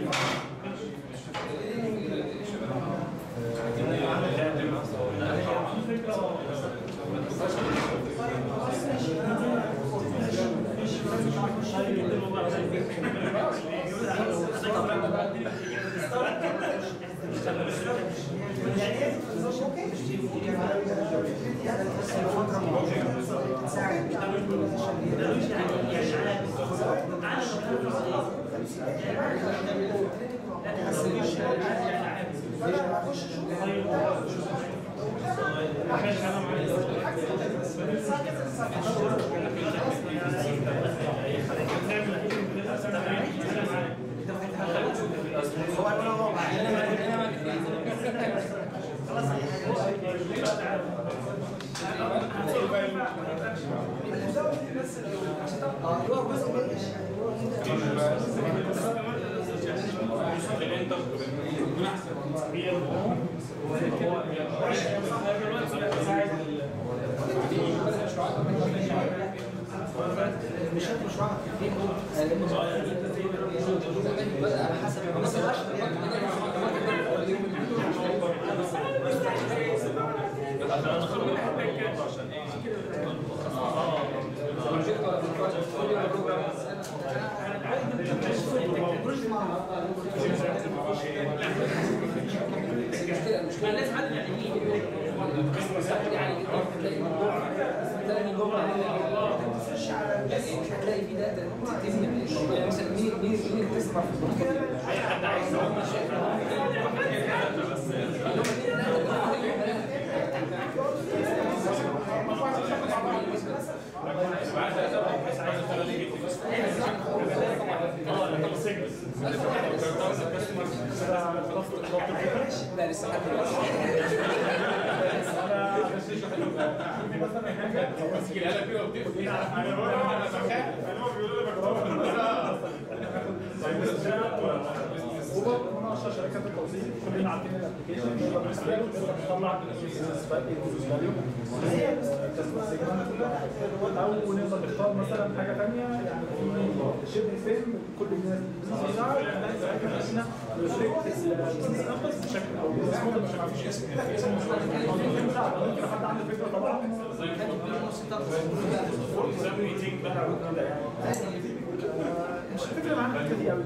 يعني هي نظام اوكي فانا اخش اشوف هو انا هو هي على حسب المشكله المشكله الناس عدد يعني يعني هتلاقي الموضوع هتلاقي الموضوع هتلاقي في داتا تبني من الموضوع يعني مثلا مين مين مين اللي بتسمع في البودكاست اي حد عايز لا لسه حد هو من اشهر شركات التوظيف كلنا عارفين الابلكيشن نقدر نستغله نقدر نطلع البيزنس فاليو هي الكاستمر سيجمنت او نقدر نختار مثلا حاجه ثانيه يعني في شبه فيلم كل الناس البيزنس بتاعه احنا نرفلكت البيزنس نمبرز بشكل او البيزنس موديل بشكل ما فيش اسم اسم ممكن حد عنده فكره طبعا مش الفكره معانا الحته دي قوي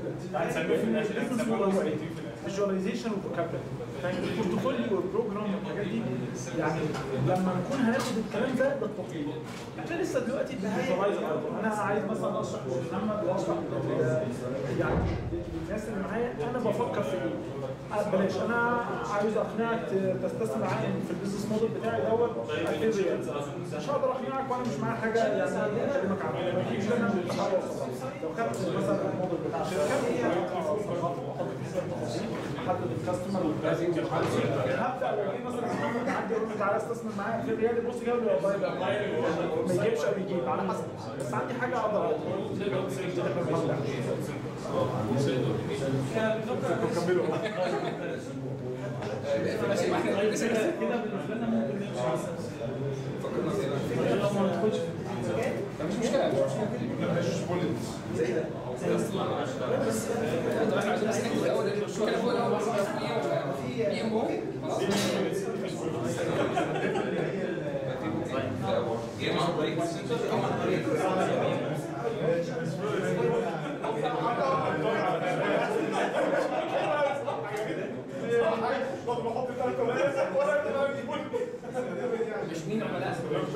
فيجواليزيشن وفوكابلري البورتفوليو والبروجرام والحاجات دي يعني لما نكون هناخد الكلام ده ده التطبيق احنا لسه دلوقتي بنفيجواليز انا عايز مثلا اشرح لمحمد واشرح لل- يعني للناس اللي معايا انا بفكر في ايه آه، بلاش انا عايز اقنعك ت- تستثمر معايا في البيزنس موديل بتاعي دوت 2000 ريال مش هقدر اقنعك وانا مش معايا حاجه يعني اكلمك عنها ما فيش انا بتحاول لو خدت مثلا الموديل بتاع شركه واحط فيه التفاصيل احدد الكاستمر والبرايسنج هبدا لو جه مثلا محمد عندي اقول له تعالى استثمر معايا في ريال بص جاب لي والله لا ما يجيبش او يجيب على حسب بس عندي حاجه اقدر كملوا ماشي معاك كده بالنسبه لنا ممكن نمشي مش مشكله مش مشكله طب احنا عايزين بس نكتب الاول المشكله فوق الاول بس بي ام او خلاص يا اما عن طريق كول سنتر او عن طريق مش مين عملاء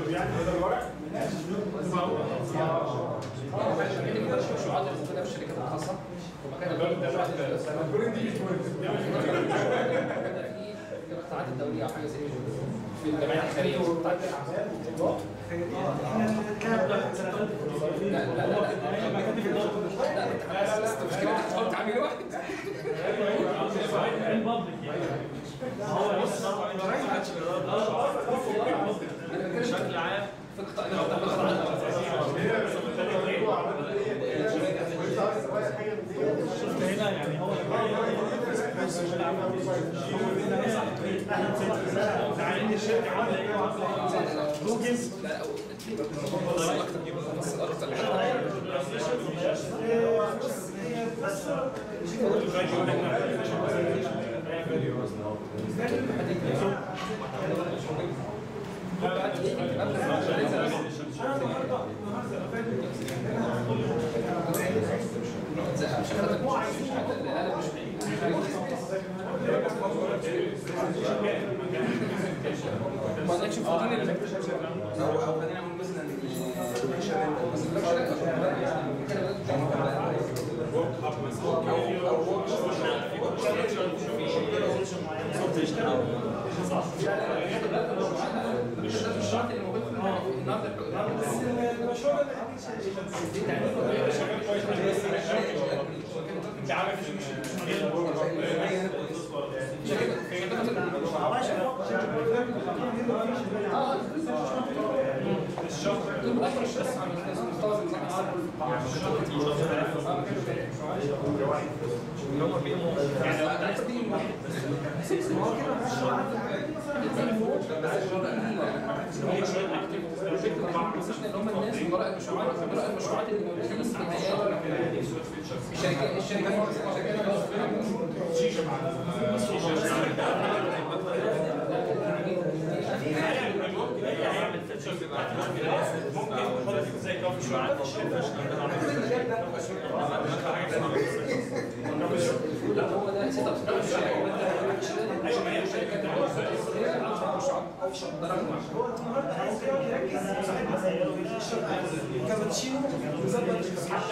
المشروعات اللي موجوده في الشركات الخاصه ومكان المشروعات اللي في القطاعات الدوليه او حاجه زي كده في الجمعيات الخيريه والقطاعات لا لا لا لا لا لا بس المشكله انك تحاول تعمل واحد بشكل عام في القطاع القطاعات هنا يعني هو تعالين الشركه عامله ايه وعامله ايه جوجل لا بس اكتر بس اكتر مش انا مش ما عندكش فاضيين او او خلينا نقول مثلا الشرط اللي موجود في النهارده اللي هم بيقوموا يعني لو انت عايز تيجي واحد بس ما هو كده مش اللي هم الناس وراء المشروعات وراء المشروعات اللي موجوده بس في الحياه الشركات الشركات هيعمل فيتشرز بتاعت ممكن يحط زي كوفي شوب لا هو ده سيت اب هو النهارده عايز يقعد يركز صاحب كابتشينو ويظبط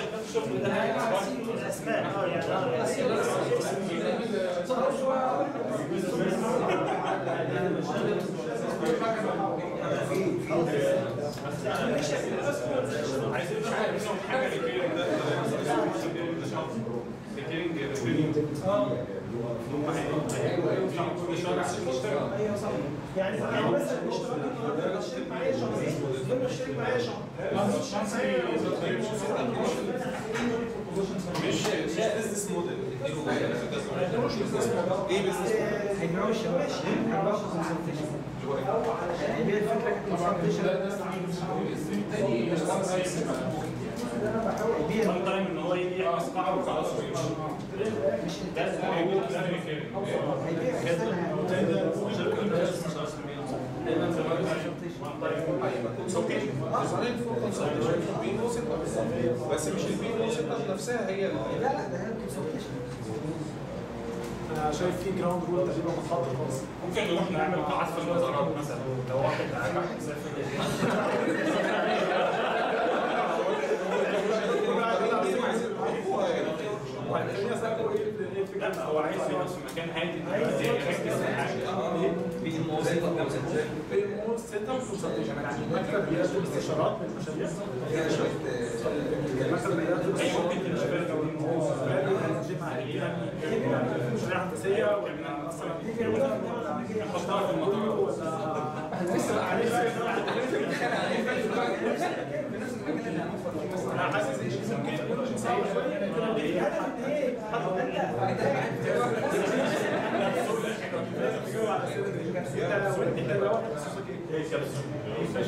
الاسماء اه يعني عايزين نعمل منهم حاجه للكيرنج ده الكيرنج ايوه صح يعني يعني مثلا الاشتراك النهارده اشترك معايا شهرين ثم اشترك معايا شهر مش مش بزنس موديل ايه بزنس هيبيعوش ماشي هيبيعوش هي الفكره كانت كونسلتيشن انا بحاول ابيع وان تايم ان هو يجي يحجز قاعه وخلاص ويمشي مش ده هيبقى ده الكيرنج هيبيع استنى بس مش البي او ستة نفسها هي ال- لا لا ده هي كونسلتيشن انا شايف في جراوند رول تقريبا متحط خالص ممكن نروح نعمل قاعات في المزارات مثلا لو واحد قاعد لا هو عايز يقعد في مكان هادي دلوقتي يركز في حاجه بي ام او سيت اب كونسلتيشن يعني المكتب بيقدم استشارات للمشاريع المكتب بيقدم اي ممكن تشتغل مشاريع هندسيه ولا مثلا نحطها في المطارات انا حاسس ان ممكن يكون صعب شويه الهدف ان هي يبقى انت لو انت لو تخصصك ايه؟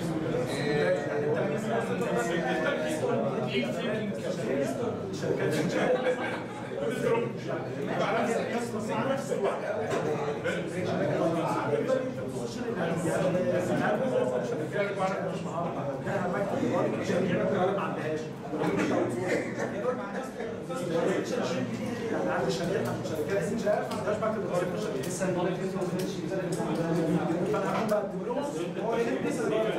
يعني عندي شريحه من شركات انشاء ما عندهاش مكتب اداره مشاريع لسه فانا هكون بقدم لهم هو يلبس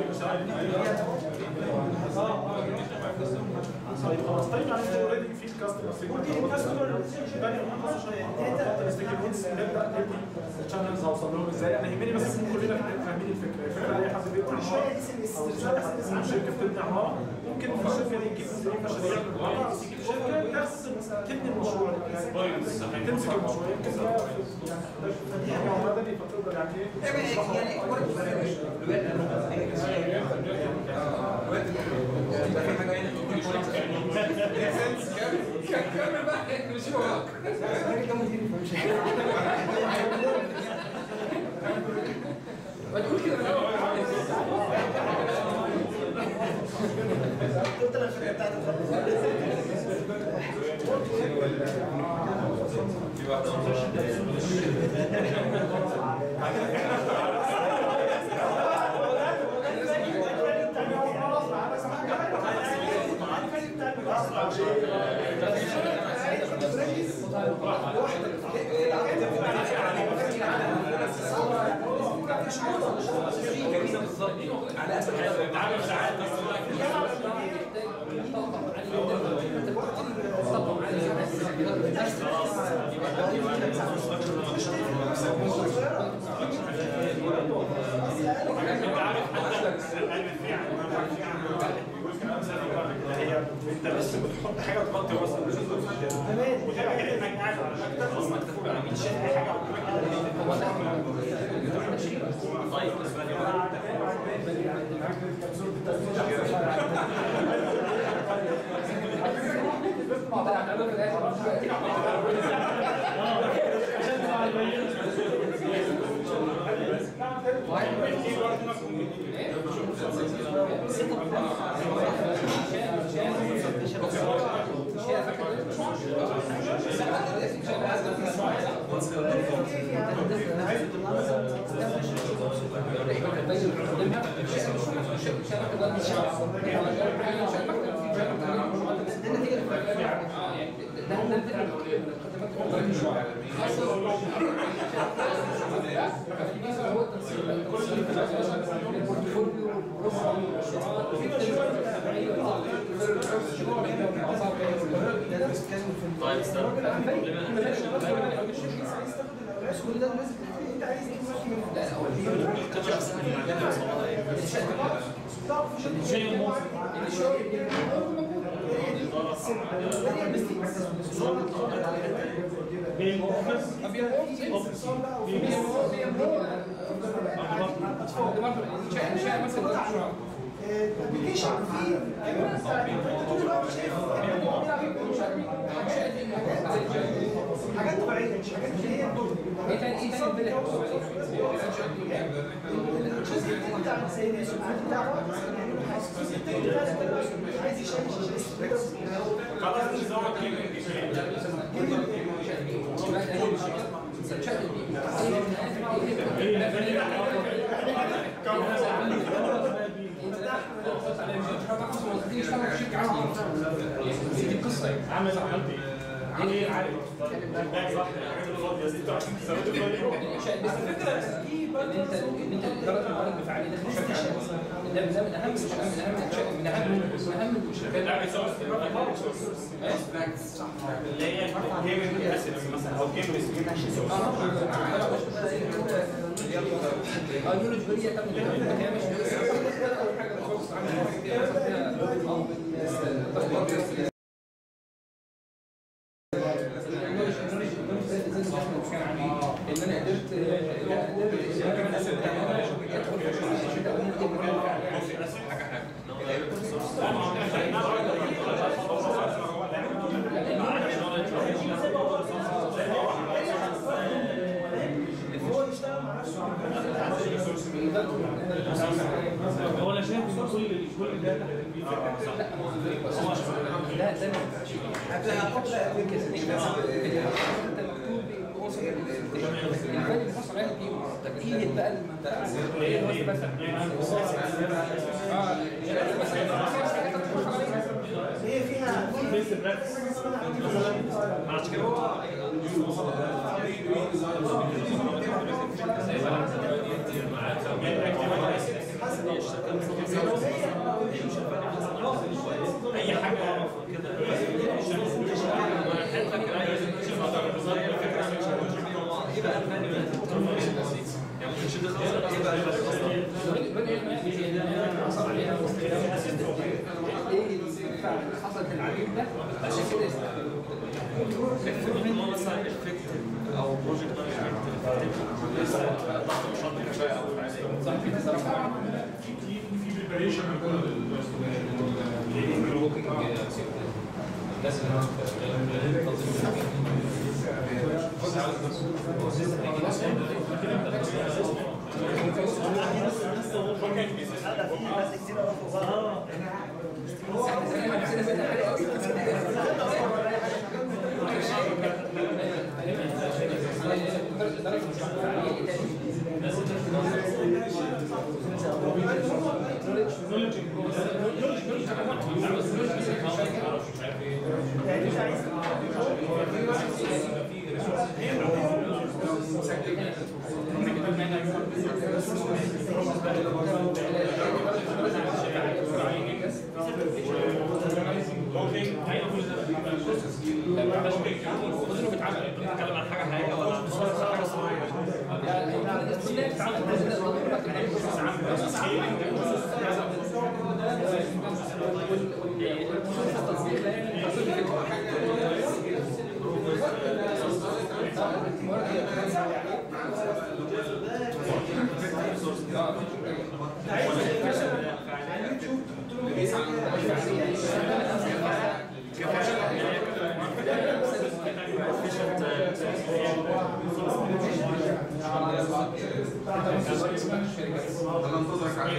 طيب خلاص طيب يعني انت اوريدي في الكاستمر سيجمنت الكاستمر تاني نقص شويه انت الستيكيولز نبدا نبني الشانلز هوصل لهم ازاي يعني يهمني بس نكون كلنا فاهمين الفكره الفكره اي حد بيبني عماره او شركه بتبني عماره ممكن في الشركه دي تجيب مديرين مشاريع من بره او تجيب شركه تاخد تبني المشروع يعني تمسك المشروع يمكن ده يعني الموضوع ده بيبقى تقدر يعني كمل بقى مش وراك ما تقول كده من الاول قلت لك الفكره بتاعتي انت بس بتحط حاجه تغطي راس تمام وتبقى كانك قاعد على مكتب بس مكتب يعني مش شايف اي حاجه طيب بس انت هتعمله في الاخر طيب كل ده الناس انت عايز لا الابلكيشن فيه طول الوقت شايف حاجات طبيعيه مش حاجات اللي هي ايه تاني ايه تاني بلح الجزء التاني بتاع زي السؤال بتاع الجزء التاني بتاع عايز يشيل خلاص نزود دي القصه عامل عملت ايه عارف صح الحاجات الفاضيه دي بتاعت التزامات الفاضيه الانشاء بس الفكره ان انت ان انت اداره الموارد الفعاليه داخل شركه ده ده من اهم مش اهم من اهم الانشاء من اهم من اهم الشركات لا ريسورس اللي هي الجيمنج اسيتس مثلا او جيم ريسورس اه يولوج بريه تم هي مش اول حاجه خالص عامل ان انا قدرت هو يشتغل مع نفسه هو انا شايف ان كل كل ده تحت لا ده هتلاقي هتحط الفن اللي حصل عليها دي تأكيد بقى المنطقة ايه هو مثلا اه هي فيها عشان كده هو اي حاجه كده حصل عليها ايه الفعل اللي حصل في العجيب ده عشان كده هو مثلا افكت او بروجكت لسه ضغط مش شرط كفايه او صح في صراحه في بريبريشن الناس ممكن هي كل ده خدوا بتعمل بتتكلم عن حاجه حقيقيه ولا حاجه انا انتظرك على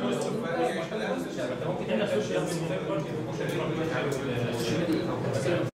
ممكن تعمل سوشيال ميديا